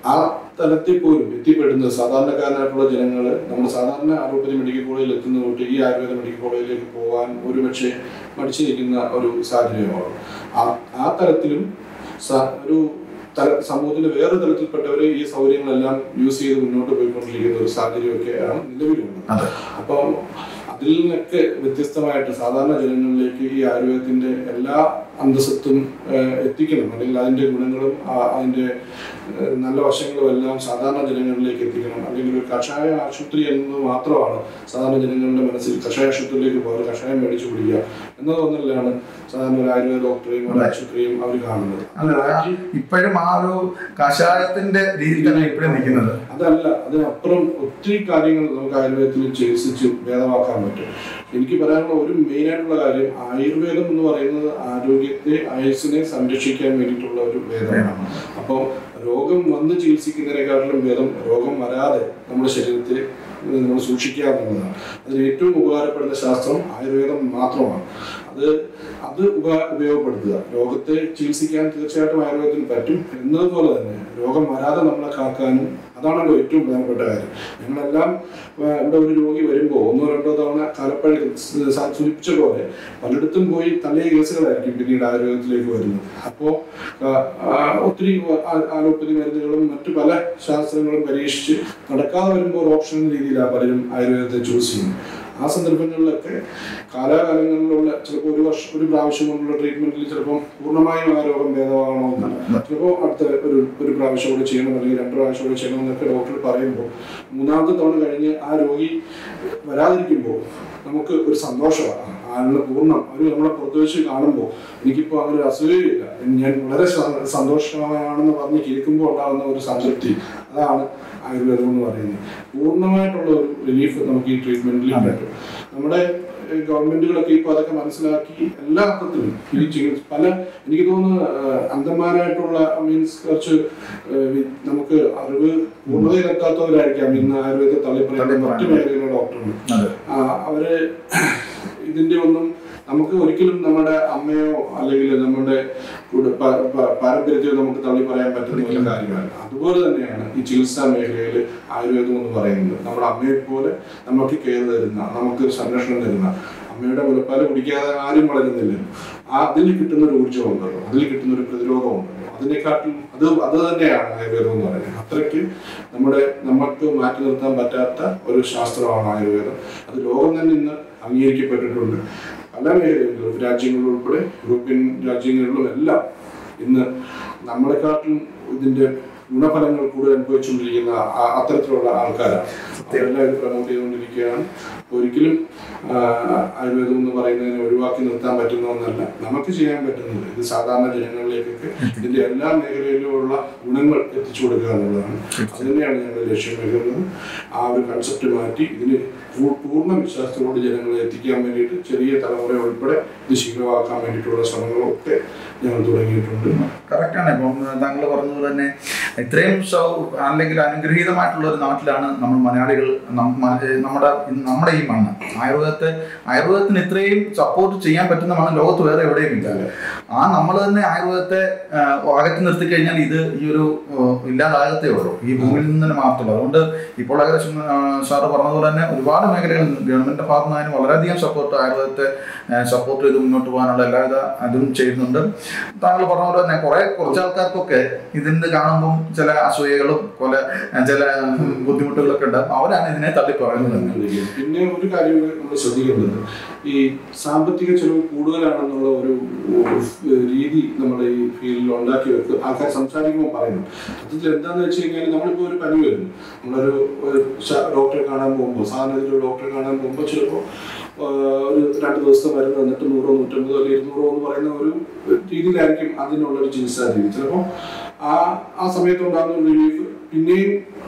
Speaker 2: ആ തലത്തിൽ പോലും എത്തിപ്പെടുന്നത് സാധാരണക്കാരനായിട്ടുള്ള ജനങ്ങൾ നമ്മൾ സാധാരണ അലോപ്പതി മെഡിക്കൽ കോളേജിൽ എത്തുന്ന തൊട്ട് ഈ ആയുർവേദ മെഡിക്കൽ കോളേജിലേക്ക് പോകാൻ ഒരുപക്ഷെ മടിച്ചു നിൽക്കുന്ന ഒരു സാഹചര്യമാണ് ആ ആ തലത്തിലും സ- ഒരു തല സമൂഹത്തിന്റെ വേറെ തലത്തിൽപ്പെട്ടവർ ഈ സൗകര്യങ്ങളെല്ലാം യൂസ് ചെയ്ത് മുന്നോട്ട് പോയിക്കൊണ്ടിരിക്കുന്ന ഒരു സാഹചര്യമൊക്കെയാണ് നിലവിലുള്ളത്
Speaker 1: അതെ
Speaker 2: അപ്പം അതിൽ നിന്നൊക്കെ വ്യത്യസ്തമായിട്ട് സാധാരണ ജനങ്ങളിലേക്ക് ഈ ആയുർവേദത്തിന്റെ എല്ലാ അന്തസ്സത്തും ഏഹ്, എത്തിക്കണം അല്ലെങ്കിൽ അതിന്റെ ഗുണങ്ങളും ആ- അതിന്റെ ഏഹ്, നല്ല വശങ്ങളും എല്ലാം സാധാരണ ജനങ്ങളിലേക്ക് എത്തിക്കണം അല്ലെങ്കിൽ ഒരു കഷായ ആശുപത്രി എന്നത് മാത്രമാണ് സാധാരണ ജനങ്ങളുടെ മനസ്സിൽ കഷായ ആശുപത്രിയിലേക്ക് പോകാറ് കഷായം മേടിച്ചു കുടിക്കുക എന്ന തോന്നലിലാണ് സാധാരണ ഒരു ആയുർവേദ ഡോക്ടറെയും ഒരു ആശുപത്രിയും അവർ കാണുന്നത്
Speaker 1: അല്ല ഇപ്പോഴും ആ ഒരു കഷായത്തിന്റെ രീതിയിൽ തന്നെ ഇപ്പോഴും നിൽക്കുന്നത്
Speaker 2: അതല്ല അതിനപ്പുറം ഒത്തിരി കാര്യങ്ങൾ നമുക്ക് ആയുർവേദത്തിൽ ചികിത്സിച്ച് ഭേദമാക്കാൻ പറ്റും എനിക്ക് പറയാനുള്ള ഒരു മെയിൻ ആയിട്ടുള്ള കാര്യം ആയുർവേദം എന്ന് പറയുന്നത് ആരോഗ്യത്തെ ആയുസ്സിനെ സംരക്ഷിക്കാൻ വേണ്ടിയിട്ടുള്ള ഒരു വേദമാണ് അപ്പോൾ രോഗം വന്ന് ചികിത്സിക്കുന്നതിനെക്കാട്ടിലും ഭേദം രോഗം വരാതെ നമ്മുടെ ശരീരത്തെ നമ്മൾ സൂക്ഷിക്കുക എന്നുള്ളതാണ് അതിന് ഏറ്റവും ഉപകാരപ്പെടുന്ന ശാസ്ത്രം ആയുർവേദം മാത്രമാണ് അത് അത് ഉപ ഉപയോഗപ്പെടുത്തുക രോഗത്തെ ചികിത്സിക്കാൻ തീർച്ചയായിട്ടും ആയുർവേദത്തിന് പറ്റും എന്നതുപോലെ തന്നെ രോഗം വരാതെ നമ്മളെ കാക്കാനും അതാണല്ലോ ഏറ്റവും പ്രധാനപ്പെട്ട കാര്യം ഞങ്ങളെല്ലാം ആ, ഇവിടെ ഒരു രോഗി വരുമ്പോൾ ഒന്നോ രണ്ടോ തവണ കാലപ്പഴി സ് സ- സൂചിപ്പിച്ച പോലെ പലയിടത്തും പോയി തള്ളിയ കേസുകളായിരിക്കും പിന്നീട് ആയുർവേദത്തിലേക്ക് വരുന്നത് അപ്പോൾ ഒത്തിരി ആ- ആലോപ്പതി മരുന്നുകളും മറ്റു പല ശാസ്ത്രങ്ങളും പരീക്ഷിച്ച് നടക്കാതെ വരുമ്പോൾ ഒരു ഓപ്ഷൻ എന്ന രീതിയിലാണ് പലരും ആയുർവേദത്തെ ചൂസ് ചെയ്യുന്നത് ആ സന്ദർഭങ്ങളിലൊക്കെ കാലാകാലങ്ങളിലുള്ള ചിലപ്പോൾ ഒരു വർഷം ഒരു പ്രാവശ്യം കൊണ്ടുള്ള ട്രീറ്റ്മെന്റിൽ ചിലപ്പം പൂർണ്ണമായും ആ രോഗം ഭേദമാകണമെന്നില്ല ചിലപ്പോൾ അടുത്ത ഒരു ഒരു പ്രാവശ്യം കൂടെ ചെയ്യണം അല്ലെങ്കിൽ രണ്ട് പ്രാവശ്യം കൂടെ ചെയ്യണം എന്നൊക്കെ ഡോക്ടർ പറയുമ്പോൾ മൂന്നാമത്തെ തവണ കഴിഞ്ഞ് ആ രോഗി വരാതിരിക്കുമ്പോൾ നമുക്ക് ഒരു സന്തോഷമാണ് ആളിന് പൂർണ്ണം അവർ നമ്മളെ പുറത്തു വെച്ച് കാണുമ്പോൾ എനിക്കിപ്പോൾ അങ്ങനെ ഒരു അസൂയയില്ല ഞാൻ വളരെ സ- സന്തോഷമാണെന്ന് പറഞ്ഞ് കേൾക്കുമ്പോൾ ഉണ്ടാകുന്ന ഒരു സംതൃപ്തി അതാണ് ആയുർവേദം എന്ന് പറയുന്നത് പൂർണ്ണമായിട്ടുള്ള ഒരു റിലീഫ് നമുക്ക് ഈ ട്രീറ്റ്മെന്റിൽ കിട്ടും നമ്മുടെ ഏഹ്, ഗവൺമെന്റുകളൊക്കെ ഇപ്പോൾ അതൊക്കെ മനസ്സിലാക്കി എല്ലാ അർത്ഥത്തിലും ഈ ചികിത്സ പല എനിക്ക് തോന്നുന്നു ഏഹ്, അന്ധന്മാരായിട്ടുള്ള മീൻസ് കുറച്ച് ഏഹ്, വി- നമുക്ക് അറിവ് പൂർണ്ണതയിലെത്താത്തവരായിരിക്കാം ഇന്ന് ആയുർവേദ തള്ളിപ്പറയുന്ന മറ്റു മേഖലയിലുള്ള ഡോക്ടറുണ്ട്
Speaker 1: അതെ
Speaker 2: ആ, അവര് ഇതിന്റെ ഒന്നും നമുക്ക് ഒരിക്കലും നമ്മുടെ അമ്മയോ അല്ലെങ്കിൽ നമ്മുടെ കുട- പ- പ- പാരമ്പര്യത്തെയോ നമുക്ക് തള്ളി പറയാൻ പറ്റുന്ന ഒരു കാര്യമല്ല അതുപോലെ തന്നെയാണ് ഈ ചികിത്സാ മേഖലയിൽ ആയുർവേദം എന്ന് പറയുന്നത് നമ്മുടെ അമ്മയെ പോലെ നമുക്ക് കെയർ തരുന്ന നമുക്ക് സംരക്ഷണം തരുന്ന അമ്മയുടെ മുലപ്പാല് കുടിക്കാതെ ആരും വളരുന്നില്ല ആ അതിൽ കിട്ടുന്ന ഒരു ഊർജ്ജം ഉണ്ടല്ലോ അതിൽ കിട്ടുന്ന ഒരു പ്രതിരോധം ഉണ്ടല്ലോ അതിനെക്കാട്ടും അത് അത് തന്നെയാണ് ആയുർവേദം എന്ന് പറയുന്നത് അത്രയ്ക്ക് നമ്മുടെ നമുക്ക് മാറ്റി നിർത്താൻ പറ്റാത്ത ഒരു ശാസ്ത്രമാണ് ആയുർവേദം അത് ലോകം തന്നെ ഇന്ന് അംഗീകരിക്കപ്പെട്ടിട്ടുണ്ട് പല മേഖലകളിലും രാജ്യങ്ങളിൽ ഉൾപ്പെടെ യൂറോപ്യൻ രാജ്യങ്ങളിലും എല്ലാം ഇന്ന് നമ്മളെക്കാട്ടും ഇതിന്റെ ഗുണഫലങ്ങൾ കൂടുതൽ അനുഭവിച്ചുകൊണ്ടിരിക്കുന്ന ആ- അത്തരത്തിലുള്ള ആൾക്കാരാണ് അവരെല്ലാം ഇത് പ്രമോട്ട് ചെയ്തുകൊണ്ടിരിക്കുകയാണ് ഒരിക്കലും ആ, ആയുർവേദം എന്ന് പറയുന്നതിനെ ഒഴിവാക്കി നിർത്താൻ പറ്റുന്ന ഒന്നല്ല നമുക്ക് ചെയ്യാൻ പറ്റുന്നത് ഇത് സാധാരണ ജനങ്ങളിലേക്കൊക്കെ ഇതിന്റെ എല്ലാ മേഖലയിലുമുള്ള ഗുണങ്ങൾ എത്തിച്ചു കൊടുക്കുക എന്നുള്ളതാണ് അത് തന്നെയാണ് ഞങ്ങൾ ലക്ഷ്യം വെക്കുന്നത് ആ ഒരു കൺസെപ്റ്റ് മാറ്റി ഇതിന് പൂ- പൂർണ്ണ വിശ്വാസത്തോട് ജനങ്ങളെ എത്തിക്കാൻ വേണ്ടിയിട്ട് ചെറിയ തലമുറ ഉൾപ്പെടെ ഇത് ശീലമാക്കാൻ വേണ്ടിയിട്ടുള്ള ശ്രമങ്ങളൊക്കെ ഞങ്ങൾ തുടങ്ങിയിട്ടുണ്ട്
Speaker 1: കറക്റ്റാണ് ഇപ്പം താങ്കൾ പറഞ്ഞതുപോലെ തന്നെ ഇത്രയും സൗ അല്ലെങ്കിൽ അനുഗ്രഹീതമായിട്ടുള്ള ഒരു നാട്ടിലാണ് നമ്മൾ മലയാളികൾ നമ്മ- നമ്മുടെ നമ്മുടെ ഈ മണ്ണ് ആയുർവേദത്തെ ആയുർവേദത്തിന് ഇത്രയും സപ്പോർട്ട് ചെയ്യാൻ പറ്റുന്ന മണ്ണ് ലോകത്ത് വേറെ എവിടെയും ഇല്ല ആ നമ്മൾ തന്നെ ആയുർവേദത്തെ ആ, അകറ്റി നിർത്തി കഴിഞ്ഞാൽ ഇത് ഈ ഒരു ആ, ഇല്ലാതാകത്തേ ഉള്ളൂ ഈ ഭൂമിയിൽ നിന്ന് തന്നെ മാത്രമല്ല അതുകൊണ്ട് ഇപ്പോൾ ഏകദേശം ആ, സാറ് പറഞ്ഞതുപോലെ തന്നെ ഒരുപാട് മേഖലകളിൽ ഗവൺമെന്റിന്റെ ഭാഗത്തു നിന്നും വളരെയധികം സപ്പോർട്ട് ആയുർവേദത്തെ സപ്പോർട്ട് ചെയ്ത് മുന്നോട്ട് പോകാനുള്ള എല്ലാവിധ അതും ചെയ്യുന്നുണ്ട് താങ്കൾ പറഞ്ഞ പോലെ തന്നെ കുറെ കുറച്ച് ആൾക്കാർക്കൊക്കെ ഇതിന്റെ കാണുമ്പം ചില അസൂയകളും കുല ചില ബുദ്ധിമുട്ടുകളൊക്കെ ഉണ്ട് അവരാണ് ഇതിനെ തള്ളി പറയുന്നത് തന്നെ.
Speaker 2: പിന്നെ ഒരു കാര്യം കൂടി നമ്മൾ ശ്രദ്ധിക്കേണ്ടത് ഈ സാമ്പത്തിക ചെലവ് കൂടുതലാണെന്നുള്ള ഒരു ഒരു രീതി നമ്മുടെ ഈ ഫീൽഡിൽ ഉണ്ടാക്കി വെക്കുക ആൾക്കാർ സംസാരിക്കുമ്പോൾ പറയുന്നു സത്യത്തിൽ എന്താന്ന് വെച്ച് കഴിഞ്ഞാൽ നമ്മളിപ്പോൾ ഒരു പനി വരുന്നു നമ്മളൊരു ഒരു ശ- ഡോക്ടറെ കാണാൻ പോകുമ്പോൾ സാധാരണ ഒരു ഡോക്ടറെ കാണാൻ പോകുമ്പോൾ ചിലപ്പോൾ ഒരു രണ്ട് ദിവസത്തെ മരുന്ന് തന്നിട്ട് നൂറോ നൂറ്റമ്പതോ അല്ലെങ്കിൽ ഇരുന്നൂറോ എന്ന് പറയുന്ന ഒരു രീതിയിലായിരിക്കും അതിനുള്ള ഒരു ചികിത്സാ രീതി ചിലപ്പോൾ ആ ആ സമയത്ത് ഉണ്ടാകുന്ന ഒരു റിലീഫ് പിന്നെയും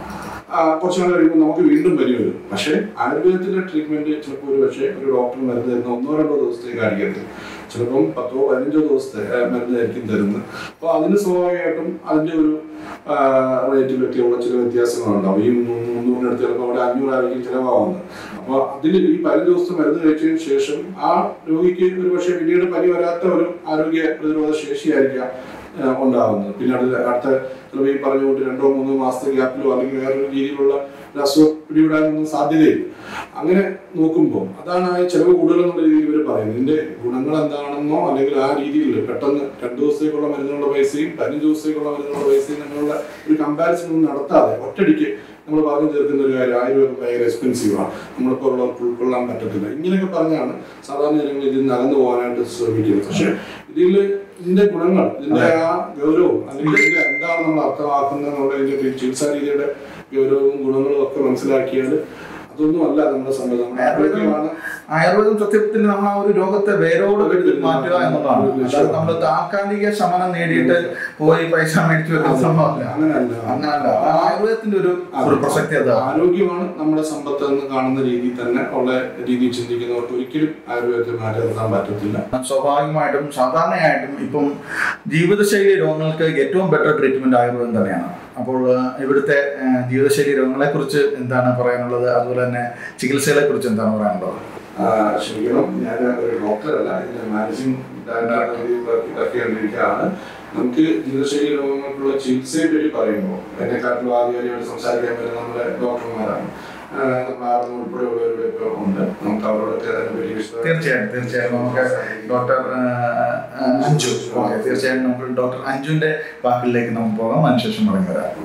Speaker 2: ആ, കുറച്ച് നാൾ കഴിയുമ്പോൾ നമുക്ക് വീണ്ടും പനി വരും പക്ഷേ ആയുർവേദത്തിന്റെ ട്രീറ്റ്മെന്റ് ചിലപ്പോൾ ഒരു പക്ഷേ ഒരു ഡോക്ടർ മരുന്ന് തരുന്ന ഒന്നോ രണ്ടോ ദിവസത്തേക്ക് ആയിരിക്കരുത് ചിലപ്പം പത്തോ പതിനഞ്ചോ ദിവസത്തെ ആ, മരുന്നായിരിക്കും തരുന്നത് അപ്പോൾ അതിന് സ്വാഭാവികമായിട്ടും അതിന്റെ ഒരു റേറ്റിലൊക്കെ ഉള്ള ചില വ്യത്യാസങ്ങളുണ്ടാവും ഈ മൂ- മുന്നൂറിനടുത്ത് ചിലപ്പോൾ അവിടെ അഞ്ഞൂറായിരിക്കും ചിലവാകുന്നത് അപ്പോൾ അതിൽ ഈ പതിനഞ്ച് ദിവസത്തെ മരുന്ന് കഴിച്ചതിന് ശേഷം ആ രോഗിക്ക് ഒരു പക്ഷേ പിന്നീട് പനി വരാത്ത ഒരു ആരോഗ്യ പ്രതിരോധ ശേഷിയായിരിക്കാം ആ, ഉണ്ടാകുന്നത് പിന്നെ അടുത്ത അടുത്ത ചിലപ്പോൾ ഈ പറഞ്ഞുകൊണ്ട് രണ്ടോ മൂന്നോ മാസത്തെ ഗ്യാപ്പിലോ അല്ലെങ്കിൽ വേറൊരു രീതിയിലുള്ള ഒരു അസുഖം പിടിവിടാനൊന്നും സാധ്യതയില്ല അങ്ങനെ നോക്കുമ്പോൾ അതാണ് ആ ചെലവ് കൂടുതൽ എന്നുള്ള രീതിയിൽ ഇവർ പറയുന്നത് ഇതിന്റെ ഗുണങ്ങൾ എന്താണെന്നോ അല്ലെങ്കിൽ ആ രീതിയിൽ പെട്ടെന്ന് രണ്ട് ദിവസത്തേക്കുള്ള മരുന്നുകളുടെ പൈസയും പതിനഞ്ച് ദിവസത്തേക്കുള്ള മരുന്നുകളുടെ പൈസയും തമ്മിലുള്ള ഒരു കമ്പാരിസൺ ഒന്നും നടത്താതെ ഒറ്റയടിക്ക് നമ്മൾ പറഞ്ഞു തീർക്കുന്ന ഒരു കാര്യം ആയുർവേദം ഭയങ്കര എക്സ്പെൻസീവ് ആണ് നമ്മളിപ്പോൾ ഉള്ളവർക്ക് ഉൾക്കൊള്ളാൻ പറ്റത്തില്ല ഇങ്ങനെയൊക്കെ പറഞ്ഞാണ് സാധാരണ ജനങ്ങൾ ഇതിൽ നിന്ന് അകന്നു പോകാനായിട്ട് ശ്രമിക്കുന്നത് പക്ഷെ ഇതിൽ ഇതിന്റെ ഗുണങ്ങൾ ഇതിന്റെ ആ ഗൗരവം അല്ലെങ്കിൽ ഇതിന്റെ എന്താണ് നമ്മൾ അർത്ഥമാക്കുന്നത് എന്നുള്ളതിന്റെ ചികിത്സാ രീതിയുടെ ഗൗരവവും ഗുണങ്ങളും ഒക്കെ മനസ്സിലാക്കിയാൽ അതൊന്നും അല്ല നമ്മുടെ സമയത്ത് നമ്മുടെ ആരോഗ്യമാണ്
Speaker 1: ആയുർവേദം സത്യത്തിൽ നമ്മൾ ആ ഒരു രോഗത്തെ വേരോട് എടുത്ത് മാറ്റുക എന്നുള്ളതാണ് അതായത് നമ്മൾ താൽക്കാലിക ശമനം നേടിയിട്ട് പോയി പൈസ മേടിച്ചു വെക്കുന്ന സംഭവമല്ല
Speaker 2: അങ്ങനെയല്ല
Speaker 1: അങ്ങനല്ല അതാണ് ആയുർവേദത്തിന്റെ ഒരു ഒരു പ്രസക്തി അതാണ്
Speaker 2: ആരോഗ്യമാണ് നമ്മുടെ സമ്പത്ത് എന്ന് കാണുന്ന രീതിയിൽ തന്നെ ഉള്ള രീതിയിൽ ചിന്തിക്കുന്നവർക്ക് ഒരിക്കലും ആയുർവേദത്തെ മാറ്റി നിർത്താൻ പറ്റത്തില്ല
Speaker 1: സ്വാഭാവികമായിട്ടും സാധാരണയായിട്ടും ഇപ്പം ജീവിതശൈലി രോഗങ്ങൾക്ക് ഏറ്റവും ബെറ്റർ ട്രീറ്റ്മെന്റ് ആയുർവേദം തന്നെയാണ് അപ്പോൾ ആ, ഇവിടുത്തെ ആ, ജീവിതശൈലി രോഗങ്ങളെ കുറിച്ച് എന്താണ് പറയാനുള്ളത് അതുപോലെ തന്നെ ചികിത്സകളെ കുറിച്ച് എന്താണ് പറയാനുള്ളത്
Speaker 2: ആ, ക്ഷമിക്കണം ഞാൻ ഒരു ഡോക്ടറല്ല ഇതിന്റെ മാനേജിംഗ് ഡയറക്ടറാണ് നമുക്ക് ജീവിതശൈലി രോഗങ്ങൾക്കുള്ള ചികിത്സയെ പറ്റി പറയുമ്പോൾ എന്നെക്കാട്ടിലും ആദ്യമായിട്ട് സംസാരിക്കാൻ പറ്റുന്ന നമ്മുടെ ഡോക്ടർമാരാണ് ആ, നമ്മുടെ ആറുന്ന ഉൾപ്പെടെയുള്ളവരുടെ ഇപ്പോൾ ഉണ്ട് നമുക്ക് അവരോടൊക്കെ അതിനെപ്പറ്റി വിശദമായി
Speaker 1: തീർച്ചയായും തീർച്ചയായും നമുക്ക് ഡോക്ടർ ആ, ആ, അഞ്ജു ഓക്കെ തീർച്ചയായും നമുക്ക് ഡോക്ടർ അഞ്ജുവിന്റെ വാക്കിലേക്ക് നമുക്ക് പോകാം അതിനുശേഷം മടങ്ങി വരാം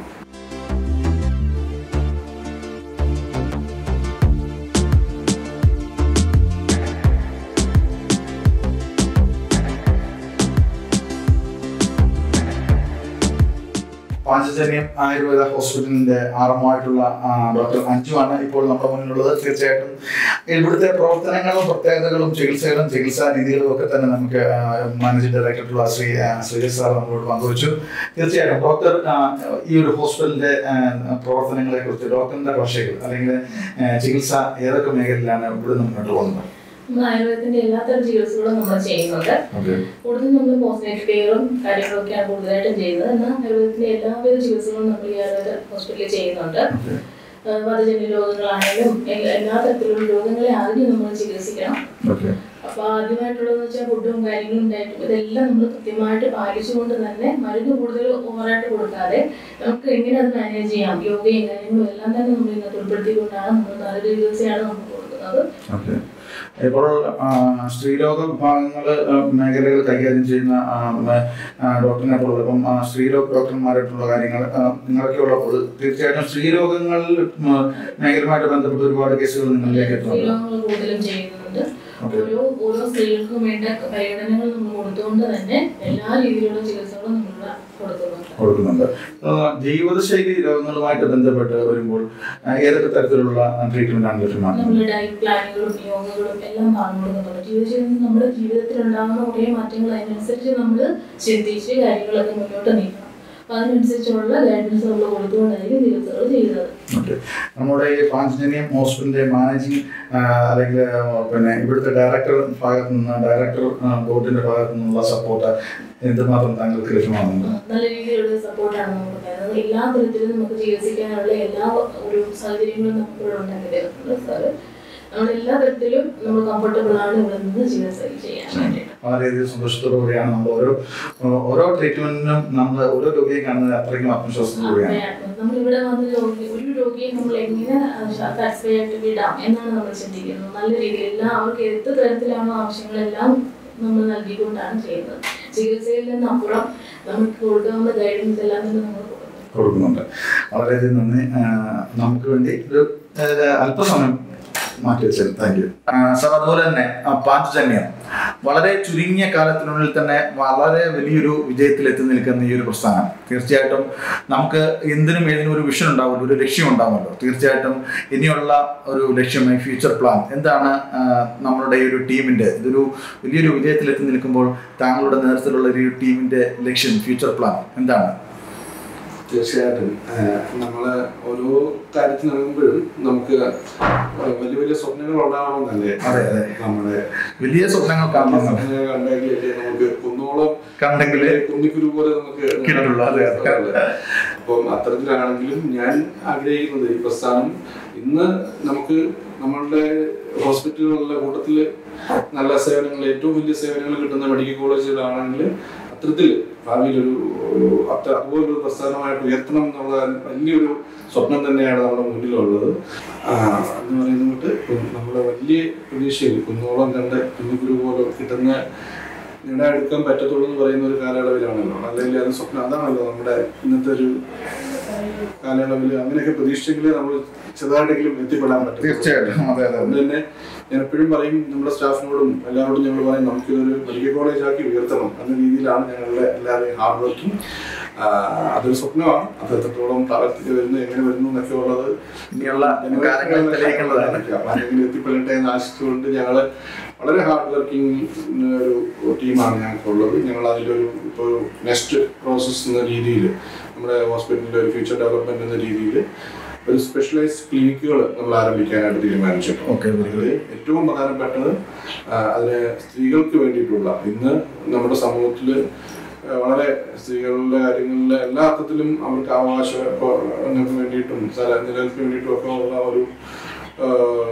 Speaker 1: പാഞ്ചജന്യം ആയുർവേദ ഹോസ്പിറ്റലിന്റെ ആറമായിട്ടുള്ള ഡോക്ടർ അഞ്ജു ആണ് ഇപ്പോൾ നമ്മുടെ മുന്നിലുള്ളത് തീർച്ചയായിട്ടും ഇവിടുത്തെ പ്രവർത്തനങ്ങളും പ്രത്യേകതകളും ചികിത്സകളും ചികിത്സാ രീതികളും ഒക്കെ തന്നെ നമുക്ക് ആ, മാനേജിംഗ് ഡയറക്ടറുള്ള ശ്രീ ആ, ശ്രീജിത്ത് സാർ നമ്മളോട് പങ്കുവച്ചു തീർച്ചയായിട്ടും ഡോക്ടർ ആ, ഈ ഒരു ഹോസ്പിറ്റലിന്റെ ആ, പ്രവർത്തനങ്ങളെ കുറിച്ച് ഡോക്ടറിന്റെ ഭാഷകൾ അല്ലെങ്കിൽ ആ, ചികിത്സ ഏതൊക്കെ മേഖലയിലാണ് ഇവിടെ മുന്നോട്ട് പോകുന്നത്
Speaker 3: നമ്മൾ ആയുർവേദത്തിന്റെ എല്ലാത്തരം ചികിത്സകളും നമ്മൾ ചെയ്യുന്നുണ്ട്
Speaker 1: ഓക്കെ
Speaker 3: കൂടുതൽ നമ്മൾ പോസ്റ്റ്നേറ്റ് കെയറും കാര്യങ്ങളൊക്കെയാണ് കൂടുതലായിട്ടും ചെയ്യുന്നത് എന്നാൽ ആയുർവേദത്തിന്റെ എല്ലാവിധ ചികിത്സകളും നമ്മൾ ഈ ആയുർവേദ ഹോസ്പിറ്റലിൽ ചെയ്യുന്നുണ്ട് ആ, വധജന്യ രോഗങ്ങളാണെങ്കിലും എല്ലാ എല്ലാ തരത്തിലുള്ള രോഗങ്ങളെ ആദ്യം നമ്മൾ ചികിത്സിക്കണം
Speaker 1: ഓക്കെ
Speaker 3: അപ്പോൾ ആദ്യമായിട്ടുള്ളതെന്ന് വെച്ചാൽ ഫുഡും കാര്യങ്ങളും ഡയറ്റും ഇതെല്ലാം നമ്മൾ കൃത്യമായിട്ട് പാലിച്ചുകൊണ്ട് തന്നെ മരുന്ന് കൂടുതൽ ഓവറായിട്ട് കൊടുക്കാതെ നമുക്ക് എങ്ങനെ അത് മാനേജ് ചെയ്യാം യോഗയും കാര്യങ്ങളും എല്ലാം തന്നെ നമ്മൾ ഇതിനകത്ത് ഉൾപ്പെടുത്തിക്കൊണ്ടാണ് നമ്മൾ നല്ലൊരു ചികിത്സയാണ് നമ്മൾ കൊടുക്കുന്നത്
Speaker 1: ഓക്കെ ഇപ്പോൾ ആ, സ്ത്രീരോഗ വിഭാഗങ്ങൾ മേഖലകൾ കൈകാര്യം ചെയ്യുന്ന ആ, മ- ആ, ഡോക്ടറിനെ പോലുള്ള ഇപ്പം ആ, സ്ത്രീരോഗ ഡോക്ടർമാരായിട്ടുള്ള കാര്യങ്ങൾ ആ, നിങ്ങളൊക്കെ ഉള്ളപ്പോൾ തീർച്ചയായിട്ടും സ്ത്രീരോഗങ്ങളിൽ ഉം, മേഖലയുമായിട്ട് ബന്ധപ്പെട്ട് ഒരുപാട് കേസുകൾ നിങ്ങളിലേക്ക് എത്തുന്നുണ്ട്
Speaker 3: സ്ത്രീരോഗങ്ങൾ കൂടുതലും ചെയ്യുന്നുണ്ട്
Speaker 1: ഓക്കെ
Speaker 3: ഓരോ ഓരോ സ്ത്രീകൾക്കും വേണ്ട പരിഗണനകൾ നമ്മൾ കൊടുത്തുകൊണ്ട് തന്നെ എല്ലാ രീതിയിലുള്ള ചികിത്സകളും നമ്മൾ കൊടുക്കുന്നുണ്ട്
Speaker 1: കൊടുക്കുന്നുണ്ട് ആ, ജീവിതശൈലി രോഗങ്ങളുമായിട്ട് ബന്ധപ്പെട്ട് വരുമ്പോൾ ആ, ഏതൊക്കെ തരത്തിലുള്ള ട്രീറ്റ്മെന്റ് ആണ് ലഭ്യമാകുന്നത്
Speaker 3: നമ്മൾ ഡയറ്റ് പ്ലാനുകളും യോഗകളും എല്ലാം പറഞ്ഞു കൊടുക്കുന്നുണ്ട് ജീവിതശൈലി നമ്മുടെ ജീവിതത്തിൽ ഉണ്ടാകുന്ന കുറേ മാറ്റങ്ങൾ അതിനനുസരിച്ച് നമ്മൾ ചിന്തിച്ച് കാര്യങ്ങളൊക്കെ മുന്നോട്ട് നീക്കണം അപ്പൊ അതിനനുസരിച്ചുള്ള ഗൈഡൻസ് നമ്മൾ കൊടുത്തുകൊണ്ടായിരിക്കും ചികിത്സകൾ ചെയ്യുന്നത്
Speaker 1: ഓക്കെ നമ്മുടെ ഈ പാഞ്ചജന്യം ഹോസ്പിറ്റലിന്റെ മാനേജിംഗ് അല്ലെങ്കിൽ ആ, പിന്നെ ഇവിടുത്തെ ഡയറക്ടർ ഭാഗത്തു നിന്ന് ഡയറക്ടർ ബോർഡിന്റെ ഭാഗത്തു നിന്നുള്ള സപ്പോർട്ട് എന്തുമാത്രം താങ്കൾക്ക് ലഭ്യമാകുന്നുണ്ട്
Speaker 3: നല്ല രീതിയിലുള്ള സപ്പോർട്ടാണ് നമുക്ക് തരുന്നത് എല്ലാ തരത്തിലും നമുക്ക് ചികിത്സിക്കാനുള്ള എല്ലാ ഒരു സാഹചര്യങ്ങളും നമുക്ക് ഇവിടെ ഉണ്ടാക്കി തരുന്നുണ്ട് സാറ് നമ്മൾ എല്ലാ തരത്തിലും നമ്മൾ കംഫർട്ടബിൾ ആണ് ഇവിടെ നിന്ന് ചികിത്സ ചെയ്യാൻ വേണ്ടിയിട്ട്
Speaker 1: വളരെയധികം സന്തോഷത്തോടുകൂടിയാണ് നമ്മൾ ഓരോ ഓരോ ട്രീറ്റ്മെന്റിനും നമ്മൾ ഓരോ രോഗിയെ കാണുന്നത് അത്രയ്ക്കും ആത്മവിശ്വാസത്തോടുകൂടിയാണ്
Speaker 3: നമ്മൾ ഇവിടെ വന്ന് രോഗി ഒരു രോഗിയെ നമ്മൾ എങ്ങനെ സാറ്റിസ്ഫൈ ആയിട്ട് വിടാം എന്നാണ് നമ്മൾ ചിന്തിക്കുന്നത് നല്ല രീതിയിൽ എല്ലാം അവർക്ക് എന്ത് തരത്തിലാണോ ആവശ്യങ്ങളെല്ലാം നമ്മൾ നൽകിക്കൊണ്ടാണ് ചെയ്യുന്നത് ചികിത്സയിൽ നിന്നപ്പുറം നമുക്ക് കൊടുക്കാവുന്ന ഗൈഡൻസ് എല്ലാം തന്നെ നമ്മൾ കൊടുക്കുന്നു
Speaker 1: കൊടുക്കുന്നുണ്ട് വളരെയധികം നന്ദി ആ, നമുക്ക് വേണ്ടി ഒരു ആ, അല്പസമയം മാറ്റി വെച്ചത് താങ്ക് യു സാർ അതുപോലെ തന്നെ ആ, പാഞ്ചജന്യം വളരെ ചുരുങ്ങിയ കാലത്തിനുള്ളിൽ തന്നെ വളരെ വലിയൊരു വിജയത്തിൽ എത്തി നിൽക്കുന്ന ഈ ഒരു പ്രസ്ഥാനം തീർച്ചയായിട്ടും നമുക്ക് എന്തിനും ഏതിനും ഒരു വിഷൻ ഉണ്ടാവുമല്ലോ ഒരു ലക്ഷ്യം ഉണ്ടാവുമല്ലോ തീർച്ചയായിട്ടും ഇനിയുള്ള ഒരു ലക്ഷ്യമായി ഫ്യൂച്ചർ പ്ലാൻ എന്താണ് ആ, നമ്മളുടെ ഈ ഒരു ടീമിന്റെ ഇതൊരു വലിയൊരു വിജയത്തിൽ എത്തി നിൽക്കുമ്പോൾ താങ്കളുടെ നേതൃത്വത്തിലുള്ള ഒരു ടീമിന്റെ ലക്ഷ്യം ഫ്യൂച്ചർ പ്ലാൻ എന്താണ്
Speaker 2: തീർച്ചയായിട്ടും ആഹ് നമ്മള് ഓരോ കാര്യത്തിന് ഇറങ്ങുമ്പോഴും നമുക്ക് വലിയ വലിയ സ്വപ്നങ്ങൾ ഉണ്ടാവണമെന്നല്ലേ
Speaker 1: അതെ, അതെ.
Speaker 2: നമ്മുടെ
Speaker 1: വലിയ സ്വപ്നങ്ങൾ കാണണം
Speaker 2: സ്വപ്നങ്ങൾ കണ്ടെങ്കിലേ നമുക്ക് കുന്നോളം
Speaker 1: കണ്ടെങ്കിലേ
Speaker 2: കുന്നിക്കുരു പോലെ നമുക്ക്
Speaker 1: കിട്ടുള്ളൂ, അതെ, അതെ.
Speaker 2: അപ്പം അത്തരത്തിലാണെങ്കിലും ഞാൻ ആഗ്രഹിക്കുന്നത് ഈ പ്രസ്ഥാനം ഇന്ന് നമുക്ക് നമ്മളുടെ ഹോസ്പിറ്റലുകളുടെ കൂട്ടത്തിൽ നല്ല സേവനങ്ങൾ ഏറ്റവും വലിയ സേവനങ്ങൾ കിട്ടുന്ന മെഡിക്കൽ കോളേജുകളാണെങ്കിൽ അത്തരത്തിൽ ഭാവിയിൽ ഒരു അത്ര അതുപോലൊരു പ്രസ്ഥാനമായിട്ട് ഉയർത്തണം എന്നുള്ള വലിയൊരു സ്വപ്നം തന്നെയാണ് നമ്മുടെ മുന്നിലുള്ളത് ആ, എന്ന് പറയുന്നത് നമ്മുടെ വലിയ പ്രതീക്ഷയിൽ കുന്നോളം കണ്ട് കുഞ്ഞുകുരു പോലെ കിട്ടുന്ന നേടാനെടുക്കാൻ പറ്റത്തുള്ളൂ എന്ന് പറയുന്ന ഒരു കാലയളവിലാണല്ലോ അല്ലെങ്കിൽ അത് സ്വപ്നം അതാണല്ലോ നമ്മുടെ ഇന്നത്തെ ഒരു കാലയളവിൽ അങ്ങനെയൊക്കെ പ്രതീക്ഷിച്ചെങ്കിലേ നമ്മൾ ചെറുതായിട്ടെങ്കിലും എത്തിപ്പെടാൻ പറ്റും
Speaker 1: തീർച്ചയായിട്ടും അതെ അതെ
Speaker 2: അതുകൊണ്ട് തന്നെ ഞാൻ എപ്പോഴും പറയും നമ്മുടെ സ്റ്റാഫിനോടും എല്ലാവരോടും ഞങ്ങൾ പറയും നമുക്കിതൊരു മെഡിക്കൽ കോളേജ് ആക്കി ഉയർത്തണം എന്ന രീതിയിലാണ് ഞങ്ങളുടെ എല്ലാവരെയും ഹാർഡ് വർക്കിംഗ് അതൊരു സ്വപ്നമാണ് അത് എത്രത്തോളം പ്രാവർത്തിക്ക് വരുന്നു എങ്ങനെ വരുന്നു എന്നൊക്കെ ഉള്ളത്
Speaker 1: ഇനിയുള്ള കാര്യങ്ങൾ തെളിയിക്കേണ്ടതാണ്
Speaker 2: അല്ലെങ്കിൽ എത്തിപ്പെടട്ടെ എന്ന് ആശിച്ചുകൊണ്ട് ഞങ്ങള് വളരെ ഹാർഡ് വർക്കിംഗ് ഒരു ടീമാണ് ഞങ്ങൾക്കുള്ളത് ഞങ്ങൾ അതിലൊരു ഇപ്പോൾ നെക്സ്റ്റ് പ്രോസസ്സ് എന്ന രീതിയിൽ നമ്മുടെ ഹോസ്പിറ്റലിന്റെ ഒരു ഫ്യൂച്ചർ ഡെവലപ്മെന്റ് എന്ന രീതിയിൽ ഒരു സ്പെഷ്യലൈസ്ഡ് ക്ലിനിക്കുകൾ നമ്മൾ ആരംഭിക്കാനായിട്ട് തീരുമാനിച്ചിട്ടുണ്ട്
Speaker 1: Okay, very good.
Speaker 2: അതില് ഏറ്റവും പ്രധാനപ്പെട്ടത് ആ, അതിന് സ്ത്രീകൾക്ക് വേണ്ടിയിട്ടുള്ള ഇന്ന് നമ്മുടെ സമൂഹത്തിൽ വളരെ സ്ത്രീകളുടെ കാര്യങ്ങളിൽ എല്ലാ അർത്ഥത്തിലും അവർക്ക് അവകാശങ്ങൾക്ക് വേണ്ടിയിട്ടും സ്ഥല നിലനിൽപ്പിന് വേണ്ടിയിട്ടും ഒക്കെ ഉള്ള ഒരു ആ,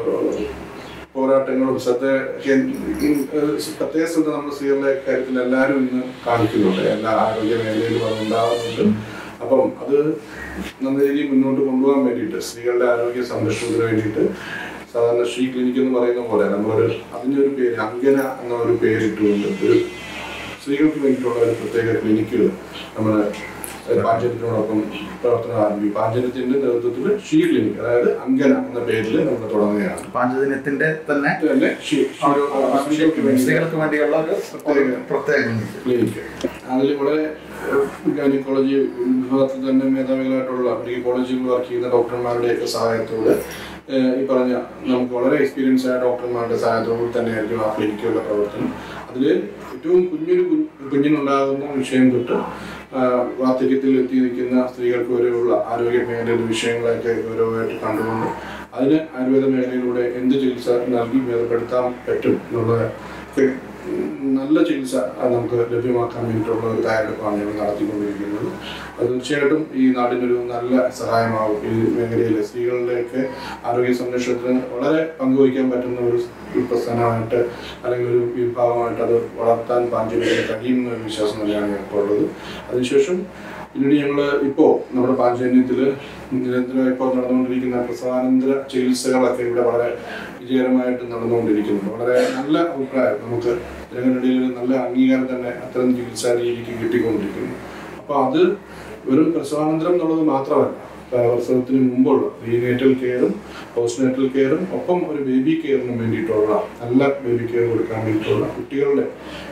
Speaker 2: പോരാട്ടങ്ങളും ശ്രദ്ധ കേ- ഏഹ് പ്രത്യേക ശ്രദ്ധ നമ്മുടെ സ്ത്രീകളുടെ കാര്യത്തിൽ എല്ലാവരും ഇന്ന് കാണിക്കുന്നുണ്ട് എല്ലാ ആരോഗ്യ മേഖലയിലും അത് ഉണ്ടാകുന്നുണ്ട് അപ്പം അത് നല്ല രീതിയിൽ മുന്നോട്ട് കൊണ്ടുപോകാൻ വേണ്ടിയിട്ട് സ്ത്രീകളുടെ ആരോഗ്യ സംരക്ഷണത്തിന് വേണ്ടിയിട്ട് സാധാരണ ശ്രീ ക്ലിനിക് എന്ന് പറയുന്ന പോലെ നമ്മളൊരു അതിനൊരു പേര് അങ്കന എന്ന ഒരു പേരിട്ടുകൊണ്ട് ഒരു സ്ത്രീകൾക്ക് വേണ്ടിയിട്ടുള്ള ഒരു പ്രത്യേക ക്ലിനിക്കുകൾ നമ്മൾ പാഞ്ചര്യത്തിനോടൊപ്പം പ്രവർത്തനം ആരംഭിക്കും പാഞ്ചര്യത്തിന്റെ നേതൃത്വത്തിൽ ഷീ ക്ലിനിക് അതായത് അങ്കന എന്ന പേരിൽ നമ്മൾ തുടങ്ങുകയാണ്
Speaker 1: പാഞ്ചജന്യത്തിന്റെ തന്നെ
Speaker 2: ഇത് തന്നെ ഷീ- ഷീ- സ്ത്രീകൾക്ക് വേണ്ടി
Speaker 1: സ്ത്രീകൾക്ക് വേണ്ടിയുള്ള ഒരു പ്രത്യേക പ്രത്യേക
Speaker 2: ക്ലിനിക്ക് അതിൽ വളരെ ഗൈനക്കോളജി വിഭാഗത്തിൽ തന്നെ മേധാവികളായിട്ടുള്ള മെഡിക്കൽ കോളേജുകളിൽ വർക്ക് ചെയ്യുന്ന ഡോക്ടർമാരുടെയൊക്കെ സഹായത്തോടെ ഏഹ്, ഈ പറഞ്ഞ നമുക്ക് വളരെ എക്സ്പീരിയൻസ് ആയ ഡോക്ടർമാരുടെ സഹായത്തോടെ തന്നെയായിരിക്കും ആ ക്ലിനിക്കുകളുടെ പ്രവർത്തനം അതിൽ ഏറ്റവും കുഞ്ഞൊരു കുഞ്ഞ് കുഞ്ഞിനുണ്ടാകുന്ന വിഷയം തൊട്ട് ആഹ്, വാർദ്ധക്യത്തിൽ എത്തി നിൽക്കുന്ന സ്ത്രീകൾക്ക് വരെയുള്ള ആരോഗ്യ മേഖലയിലെ വിഷയങ്ങളൊക്കെ ഗൗരവമായിട്ട് കണ്ടുകൊണ്ട് അതിന് ആയുർവേദ മേഖലയിലൂടെ എന്ത് ചികിത്സ നൽകി ഭേദപ്പെടുത്താൻ പറ്റും എന്നുള്ള ഒക്കെ നല്ല ചികിത്സ അത് നമുക്ക് ലഭ്യമാക്കാൻ വേണ്ടിയിട്ടുള്ള ഒരു തയ്യാറെടുപ്പാണ് ഞങ്ങൾ നടത്തിക്കൊണ്ടിരിക്കുന്നത് അത് തീർച്ചയായിട്ടും ഈ നാടിനൊരു നല്ല സഹായമാകും ഈ മേഖലയിൽ സ്ത്രീകളുടെയൊക്കെ ആരോഗ്യ സംരക്ഷണത്തിന് വളരെ പങ്കുവയ്ക്കാൻ പറ്റുന്ന ഒരു ഒരു പ്രസ്ഥാനമായിട്ട് അല്ലെങ്കിൽ ഒരു വിഭാഗമായിട്ട് അത് വളർത്താൻ പാഞ്ചേരിയിൽ കഴിയുന്ന ഒരു വിശ്വാസം തന്നെയാണ് ഞങ്ങൾക്കുള്ളത് അതിനുശേഷം പിന്നീട് ഞങ്ങൾ ഇപ്പോൾ നമ്മുടെ പാഞ്ചേന്യത്തിൽ നിരന്തരം ഇപ്പോൾ നടന്നുകൊണ്ടിരിക്കുന്ന പ്രസവാനന്തര ചികിത്സകളൊക്കെ ഇവിടെ വളരെ വിജയകരമായിട്ട് നടന്നുകൊണ്ടിരിക്കുന്നുണ്ട് വളരെ നല്ല അഭിപ്രായം നമുക്ക് ജനങ്ങളിടയിൽ നല്ല അംഗീകാരം തന്നെ അത്തരം ചികിത്സാ രീതിക്ക് കിട്ടിക്കൊണ്ടിരിക്കുന്നു അപ്പോൾ അത് വെറും പ്രസവാനന്തരം എന്നുള്ളത് മാത്രമല്ല ആ, പ്രസവത്തിന് മുമ്പുള്ള പ്രീനേറ്റൽ കെയറും പോസ്റ്റ്നേറ്റൽ കെയറും ഒപ്പം ഒരു ബേബി കെയറിനും വേണ്ടിയിട്ടുള്ള നല്ല ബേബി കെയർ കൊടുക്കാൻ വേണ്ടിയിട്ടുള്ള കുട്ടികളുടെ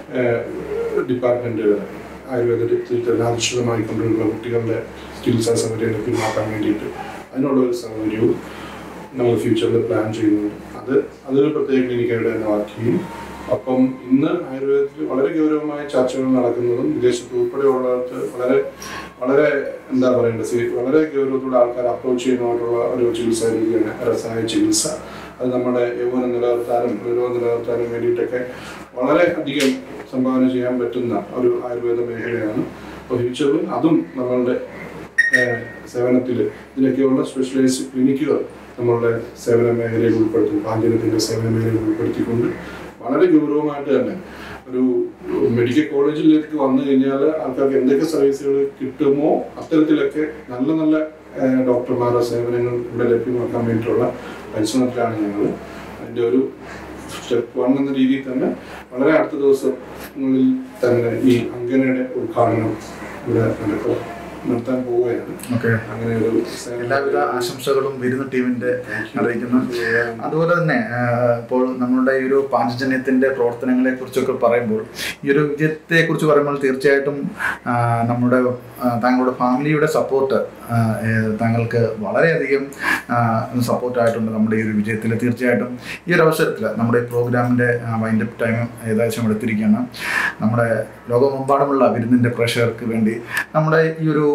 Speaker 2: ഡിപ്പാർട്ട്മെൻറ്റുകൾ ആയുർവേദത്തിൽ തന്നെ അധിഷ്ഠിതമായി കൊണ്ടുള്ള കുട്ടികളുടെ ചികിത്സാ സൗകര്യം ലഭ്യമാക്കാൻ വേണ്ടിയിട്ട് അതിനുള്ള ഒരു സൗകര്യവും നമ്മൾ ഫ്യൂച്ചറിൽ പ്ലാൻ ചെയ്യുന്നുണ്ട് അത് അതൊരു പ്രത്യേക ക്ലിനിക്കായിട്ട് തന്നെ വർക്ക് ചെയ്യും അപ്പം ഇന്ന് ആയുർവേദത്തിൽ വളരെ ഗൗരവമായ ചർച്ചകൾ നടക്കുന്നതും വിദേശത്ത് ഉൾപ്പെടെയുള്ളവർക്ക് വളരെ വളരെ എന്താ പറയേണ്ടത് സി- വളരെ ഗൗരവത്തോടെ ആൾക്കാർ അപ്രോച്ച് ചെയ്യുന്നതായിട്ടുള്ള ഒരു ചികിത്സാ രീതിയാണ് രസായ ചികിത്സ അത് നമ്മുടെ യൗവനം നിലനിർത്താനും ഗൗരവം നിലനിർത്താനും വേണ്ടിയിട്ടൊക്കെ വളരെ അധികം സംഭാവന ചെയ്യാൻ പറ്റുന്ന ഒരു ആയുർവേദ മേഖലയാണ് അപ്പോൾ ഫ്യൂച്ചറിൽ അതും നമ്മളുടെ ഏഹ്, സേവനത്തിൽ ഇതിനൊക്കെയുള്ള സ്പെഷ്യലൈസ്ഡ് ക്ലിനിക്കുകൾ നമ്മളുടെ സേവന മേഖലയിൽ ഉൾപ്പെടുത്തും പാഞ്ചജന്യത്തിൻ്റെ സേവന മേഖലയിൽ ഉൾപ്പെടുത്തിക്കൊണ്ട് വളരെ ഗൗരവമായിട്ട് തന്നെ ഒരു മെഡിക്കൽ കോളേജിലേക്ക് വന്നു കഴിഞ്ഞാൽ ആൾക്കാർക്ക് എന്തൊക്കെ സർവീസുകൾ കിട്ടുമോ അത്തരത്തിലൊക്കെ നല്ല നല്ല ഏഹ്, ഡോക്ടർമാരുടെ സേവനങ്ങൾ ഇവിടെ ലഭ്യമാക്കാൻ വേണ്ടിയിട്ടുള്ള പരിശ്രമത്തിലാണ് ഞങ്ങൾ അതിൻ്റെ ഒരു സ്റ്റെപ്പ് വൺ എന്ന രീതിയിൽ തന്നെ വളരെ അടുത്ത ദിവസങ്ങളിൽ തന്നെ ഈ അങ്കനയുടെ ഉദ്ഘാടനം ഇവിടെ നടക്കുക നടത്താൻ പോവുകയാണ്
Speaker 1: ഓക്കെ
Speaker 2: അങ്ങനെ ഒരു സേവന-
Speaker 1: എല്ലാവിധ ആശംസകളും വിരുന്ന് ടീമിന്റെ അറിയിക്കുന്നു അതുപോലെ തന്നെ ആ, ഇപ്പോൾ നമ്മളുടെ ഈ ഒരു പാഞ്ചജന്യത്തിന്റെ പ്രവർത്തനങ്ങളെ കുറിച്ചൊക്കെ പറയുമ്പോൾ ഈ ഒരു വിജയത്തെ കുറിച്ച് പറയുമ്പോൾ തീർച്ചയായിട്ടും ആ, നമ്മുടെ ആ, താങ്കളുടെ ഫാമിലിയുടെ സപ്പോർട്ട് താങ്കൾക്ക് വളരെയധികം സപ്പോർട്ടായിട്ടുണ്ട് നമ്മുടെ ഈ ഒരു വിജയത്തിൽ തീർച്ചയായിട്ടും ഈ ഒരു അവസരത്തിൽ നമ്മുടെ പ്രോഗ്രാമിൻ്റെ വൈൻഡപ്പ് ടൈം ഏകദേശം എടുത്തിരിക്കുകയാണ് നമ്മുടെ ലോകമെമ്പാടുമുള്ള വിരുന്നിൻ്റെ പ്രേക്ഷകർക്ക് വേണ്ടി നമ്മുടെ ഈ ഒരു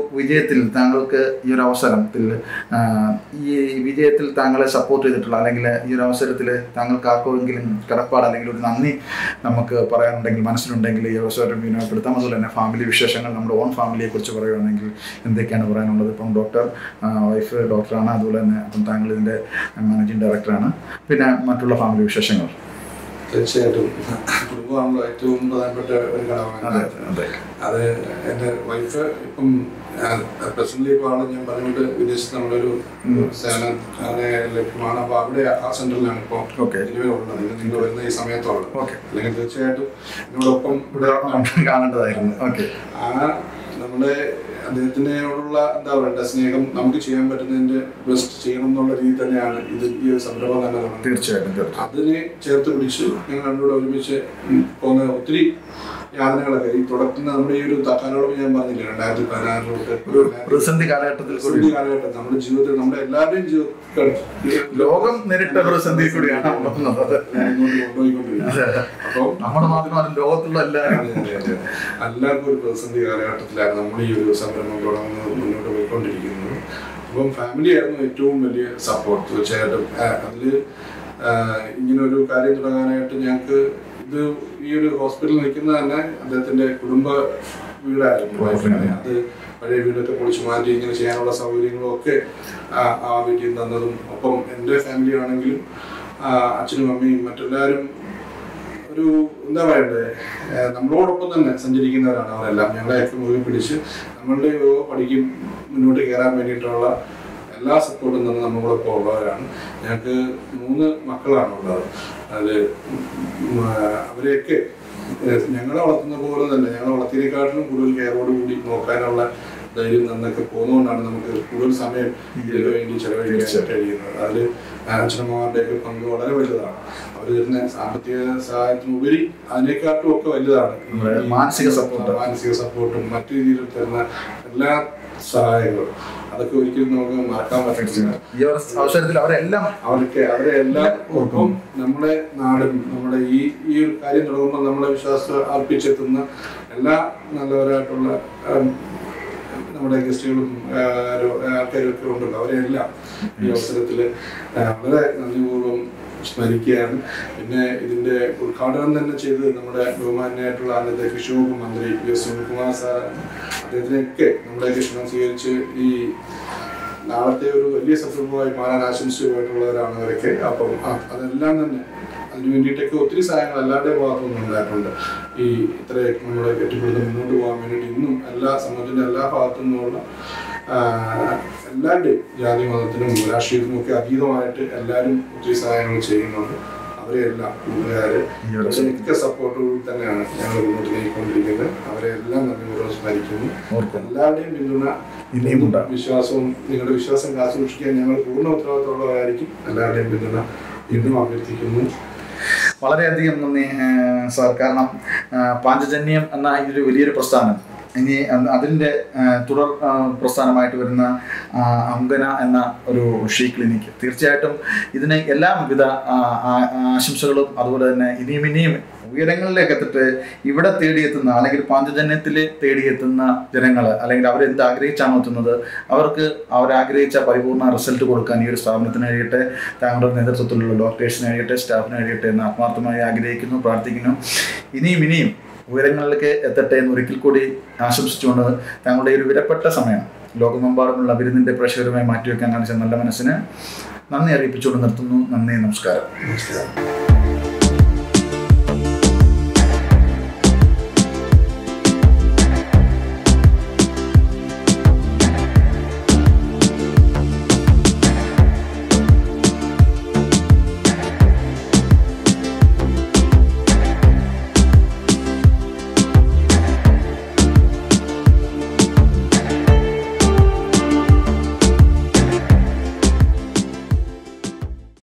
Speaker 1: വിജയത്തിൽ താങ്കൾക്ക് ഈ ഒരു അവസരത്തിൽ ആ, ഈ വിജയത്തിൽ താങ്കളെ സപ്പോർട്ട് ചെയ്തിട്ടുള്ള അല്ലെങ്കിൽ ഈ ഒരു അവസരത്തിൽ താങ്കൾക്ക് ആർക്കെങ്കിലും കടപ്പാട് അല്ലെങ്കിൽ ഒരു നന്ദി നമുക്ക് പറയാനുണ്ടെങ്കിൽ മനസ്സിലുണ്ടെങ്കിൽ ഈ അവസരം വിനോദപ്പെടുത്താം അതുപോലെ തന്നെ ഫാമിലി വിശേഷങ്ങൾ നമ്മുടെ ഓൺ ഫാമിലിയെ കുറിച്ച് പറയുകയാണെങ്കിൽ എന്തൊക്കെയാണ് പറയാനുള്ളത് ഇപ്പം ഡോക്ടർ വൈഫ് ഡോക്ടറാണ് അതുപോലെ തന്നെ അപ്പം താങ്കൾ ഇതിൻ്റെ മാനേജിങ് ഡയറക്ടറാണ് പിന്നെ മറ്റുള്ള ഫാമിലി വിശേഷങ്ങൾ
Speaker 2: തീർച്ചയായിട്ടും കുടുംബമാണല്ലോ ഏറ്റവും പ്രധാനപ്പെട്ട ഒരു
Speaker 1: അതെ
Speaker 2: ഘടകമാണ്
Speaker 1: അതെ
Speaker 2: അത് എൻ്റെ വൈഫ് ഇപ്പം പ്രസന്റ്ലി ഇപ്പോൾ ആണ് ഞാൻ പറഞ്ഞിട്ട് വിദേശത്ത് നമ്മളൊരു സേവനം അങ്ങനെ ലഭ്യമാണ് അപ്പോൾ അവിടെ ആ സെന്ററിലാണ് ഇപ്പോൾ
Speaker 1: Okay.
Speaker 2: നിലവിലുള്ളത് ഇത് നിങ്ങൾ വരുന്ന ഈ സമയത്തുള്ളത്
Speaker 1: Okay.
Speaker 2: അല്ലെങ്കിൽ തീർച്ചയായിട്ടും എന്നോടൊപ്പം
Speaker 1: ഇവിടെ കാണേണ്ടതായിരുന്നു ഓക്കെ
Speaker 2: ആ നമ്മുടെ അദ്ദേഹത്തിനോടുള്ള എന്താ പറയണ്ട സ്നേഹം നമുക്ക് ചെയ്യാൻ പറ്റുന്നതിന്റെ ബെസ്റ്റ് ചെയ്യണം എന്നുള്ള രീതി തന്നെയാണ് ഇത് ഈ ഒരു സംരംഭം തന്നെ തുടങ്ങുന്നത്
Speaker 1: തീർച്ചയായിട്ടും തീർച്ചയായിട്ടും
Speaker 2: അതിനെ ചേർത്ത് പിടിച്ച് ഞങ്ങൾ രണ്ടുകൂടെ ഒരുമിച്ച് പോകുന്ന ഒത്തിരി യാതനകളൊക്കെ ഈ തുടക്കുന്ന നമ്മുടെ ഈ ഒരു കാലയളവ് ഞാൻ പറഞ്ഞില്ലേ രണ്ടായിരത്തി പതിനാറ് തൊട്ട് ഒരു
Speaker 1: പ്രതിസന്ധി കാലഘട്ടത്തിൽ കൂടി
Speaker 2: പ്രതിസന്ധി കാലഘട്ടം നമ്മുടെ ജീവിതത്തിൽ നമ്മുടെ എല്ലാവരുടെയും ജീവിതത്തിൽ
Speaker 1: ലോകം നേരിട്ട പ്രതിസന്ധി കൂടിയാണ് നമ്മൾ വന്നത്
Speaker 2: ഇങ്ങോട്ട് കൊണ്ടുപോയിക്കൊണ്ടിരിക്കുന്നത് അപ്പോൾ
Speaker 1: നമ്മൾ മാത്രമല്ല ലോകത്തുള്ള എല്ലാവരും
Speaker 2: അതെ, അതെ, അതെ. എല്ലാവർക്കും ഒരു പ്രതിസന്ധി കാലഘട്ടത്തിലാണ് നമ്മൾ ഈ ഒരു സംരംഭം തുടങ്ങുന്നത് മുന്നോട്ട് പോയിക്കൊണ്ടിരിക്കുന്നത് അപ്പം ഫാമിലി ആയിരുന്നു ഏറ്റവും വലിയ സപ്പോർട്ട് തീർച്ചയായിട്ടും അതിൽ ഇങ്ങനെ ഒരു കാര്യം തുടങ്ങാനായിട്ട് ഞങ്ങൾക്ക് ഇത് ഈ ഒരു ഹോസ്പിറ്റലിൽ നിൽക്കുന്നത് തന്നെ അദ്ദേഹത്തിന്റെ കുടുംബ വീടായിരുന്നു വൈഫിനെ അത് പഴയ വീടൊക്കെ പൊളിച്ചു മാറ്റി ഇങ്ങനെ ചെയ്യാനുള്ള സൗകര്യങ്ങളും ഒക്കെ ആ ആ വീട്ടിൽ നിന്ന് തന്നതും ഒപ്പം എൻ്റെ ഫാമിലി ആണെങ്കിലും ആ, അച്ഛനും അമ്മയും മറ്റെല്ലാവരും ഒരു എന്താ പറയണ്ടേ ഏഹ് നമ്മളോടൊപ്പം തന്നെ സഞ്ചരിക്കുന്നവരാണ് അവരെല്ലാം ഞങ്ങളെയൊക്കെ മുഴുവൻ പിടിച്ച് നമ്മളുടെ ഓരോ പടിക്കും മുന്നോട്ട് കയറാൻ വേണ്ടിയിട്ടുള്ള എല്ലാ സപ്പോർട്ടും തന്നെ നമ്മളോടൊപ്പം ഉള്ളവരാണ് ഞങ്ങൾക്ക് മൂന്ന് മക്കളാണ് ഉള്ളത് അതിൽ അവരെയൊക്കെ ഏഹ് ഞങ്ങളെ വളർത്തുന്ന പോലെ തന്നെ ഞങ്ങളെ വളർത്തിയതിനെക്കാട്ടിലും കൂടുതൽ കെയറോട് കൂടി നോക്കാനുള്ള ധൈര്യം നന്നൊക്കെ പോകുന്നതുകൊണ്ടാണ് നമുക്ക് കൂടുതൽ സമയം ഇതിനു വേണ്ടി ചെലവഴിക്കാൻ കഴിയുന്നത് അതിൽ അച്ഛനമ്മമാരുടെയൊക്കെ പങ്ക് വളരെ വലുതാണ് അവർ തരുന്ന സാമ്പത്തിക സഹായത്തിനുപരി അതിനേക്കാട്ടും ഒക്കെ വലുതാണ് ഈ-
Speaker 1: നമ്മുടെ മാനസിക support.
Speaker 2: മാനസിക സപ്പോർട്ടും മറ്റു രീതിയിൽ തരുന്ന എല്ലാ സഹായങ്ങളും അതൊക്കെ ഒരിക്കലും നമുക്ക് മറക്കാൻ പറ്റില്ല
Speaker 1: ഈ ഒരു അവസരത്തിൽ അവരെല്ലാം
Speaker 2: അവർക്ക് അവരെ എല്ലാം ഒപ്പം നമ്മുടെ നാടും നമ്മുടെ ഈ ഈ ഒരു കാര്യം തുടങ്ങുമ്പോൾ നമ്മളെ വിശ്വാസം അർപ്പിച്ചെത്തുന്ന എല്ലാ നല്ലവരായിട്ടുള്ള ഉം, നമ്മുടെ ഗസ്റ്റുകളും ആൾക്കാരും ഒക്കെ ഉണ്ടല്ലോ അവരെല്ലാം ഈ അവസരത്തിൽ വളരെ നന്ദിപൂർവ്വം സ്മരിക്കുകയാണ് പിന്നെ ഇതിന്റെ ഉദ്ഘാടനം തന്നെ ചെയ്തത് നമ്മുടെ ബഹുമാനായിട്ടുള്ള അന്നത്തെ കൃഷി വകുപ്പ് മന്ത്രി പി എസ് സുനിൽകുമാർ സാറാണ് അദ്ദേഹത്തിനെയൊക്കെ നമ്മുടെ ക്ഷണം സ്വീകരിച്ച് ഈ നാളത്തെ ഒരു വലിയ സംരംഭമായി മാറാൻ ആശംസയുമായിട്ടുള്ളവരാണ് അവരൊക്കെ അപ്പം അ- അതെല്ലാം തന്നെ അതിന് വേണ്ടിയിട്ടൊക്കെ ഒത്തിരി സഹായങ്ങൾ എല്ലാവരുടെയും ഭാഗത്തു നിന്നും ഉണ്ടായിട്ടുണ്ട് ഈ ഇത്ര നമ്മളെ കെട്ടിപ്പിടുത്തം മുന്നോട്ട് പോകാൻ വേണ്ടിയിട്ട് ഇന്നും എല്ലാ സമൂഹത്തിന്റെ എല്ലാ ഭാഗത്തു നിന്നുമുള്ള ആ, എല്ലാവരുടെയും ജാതി മതത്തിനും രാഷ്ട്രീയത്തിനും ഒക്കെ അതീതമായിട്ട് എല്ലാവരും ഒത്തിരി സഹായങ്ങൾ ചെയ്യുന്നുണ്ട് അവരെല്ലാം കൂട്ടുകാര്
Speaker 1: ഈ ഒരു
Speaker 2: ഒക്കെ സപ്പോർട്ടോട് തന്നെയാണ് ഞങ്ങൾ മുന്നോട്ട് നീങ്ങിക്കൊണ്ടിരിക്കുന്നത് അവരെ എല്ലാം നന്ദിപൂർവ്വം സ്മരിക്കുന്നു
Speaker 1: ഓർക്കുന്നു
Speaker 2: എല്ലാവരുടെയും പിന്തുണ
Speaker 1: ഇനിയും ഉണ്ടാകും
Speaker 2: വിശ്വാസവും നിങ്ങളുടെ വിശ്വാസം കാത്തുസൂക്ഷിക്കാൻ ഞങ്ങൾ പൂർണ്ണ ഉത്തരവാദിത്തമുള്ളവരായിരിക്കും എല്ലാവരുടെയും പിന്തുണ വീണ്ടും അഭ്യർത്ഥിക്കുന്നു
Speaker 1: വളരെയധികം നന്ദി ഏഹ്, സാർ കാരണം ഏഹ്, പാഞ്ചജന്യം എന്ന ഇതൊരു വലിയൊരു പ്രസ്ഥാനം ഇനി അ- അതിൻ്റെ ഏഹ്, തുടർ ഏഹ്, പ്രസ്ഥാനമായിട്ട് വരുന്ന ആ, അങ്കന എന്ന ഒരു ഷീ ക്ലിനിക്ക് തീർച്ചയായിട്ടും ഇതിന് എല്ലാവിധ ആ, ആ- ആശംസകളും അതുപോലെ തന്നെ ഇനിയും ഇനിയും ഉയരങ്ങളിലേക്ക് എത്തിട്ട് ഇവിടെ തേടിയെത്തുന്ന അല്ലെങ്കിൽ പാഞ്ചജന്യത്തിൽ തേടിയെത്തുന്ന ജനങ്ങൾ അല്ലെങ്കിൽ അവരെന്ത് ആഗ്രഹിച്ചാണോ എത്തുന്നത് അവർക്ക് അവരാഗ്രഹിച്ച പരിപൂർണ്ണ റിസൾട്ട് കൊടുക്കാൻ ഈ ഒരു സ്ഥാപനത്തിന് കഴിയട്ടെ താങ്കളുടെ നേതൃത്വത്തിലുള്ള ഡോക്ടേഴ്സിന് കഴിയട്ടെ സ്റ്റാഫിന് കഴിയട്ടെ എന്ന് ആത്മാർത്ഥമായി ആഗ്രഹിക്കുന്നു പ്രാർത്ഥിക്കുന്നു ഇനിയും ഇനിയും ഉയരങ്ങളിലേക്ക് എത്തട്ടെ എന്ന് ഒരിക്കൽ കൂടി ആശംസിച്ചുകൊണ്ട് താങ്കളുടെ ഈ ഒരു വിലപ്പെട്ട സമയം ലോകമെമ്പാടുമുള്ള വിരുന്നിൻ്റെ പ്രേക്ഷകരുമായി മാറ്റിവെക്കാൻ കാണിച്ച നല്ല മനസ്സിന് നന്ദി അറിയിപ്പിച്ചുകൊണ്ട് നിർത്തുന്നു നന്ദി നമസ്കാരം
Speaker 2: നമസ്കാരം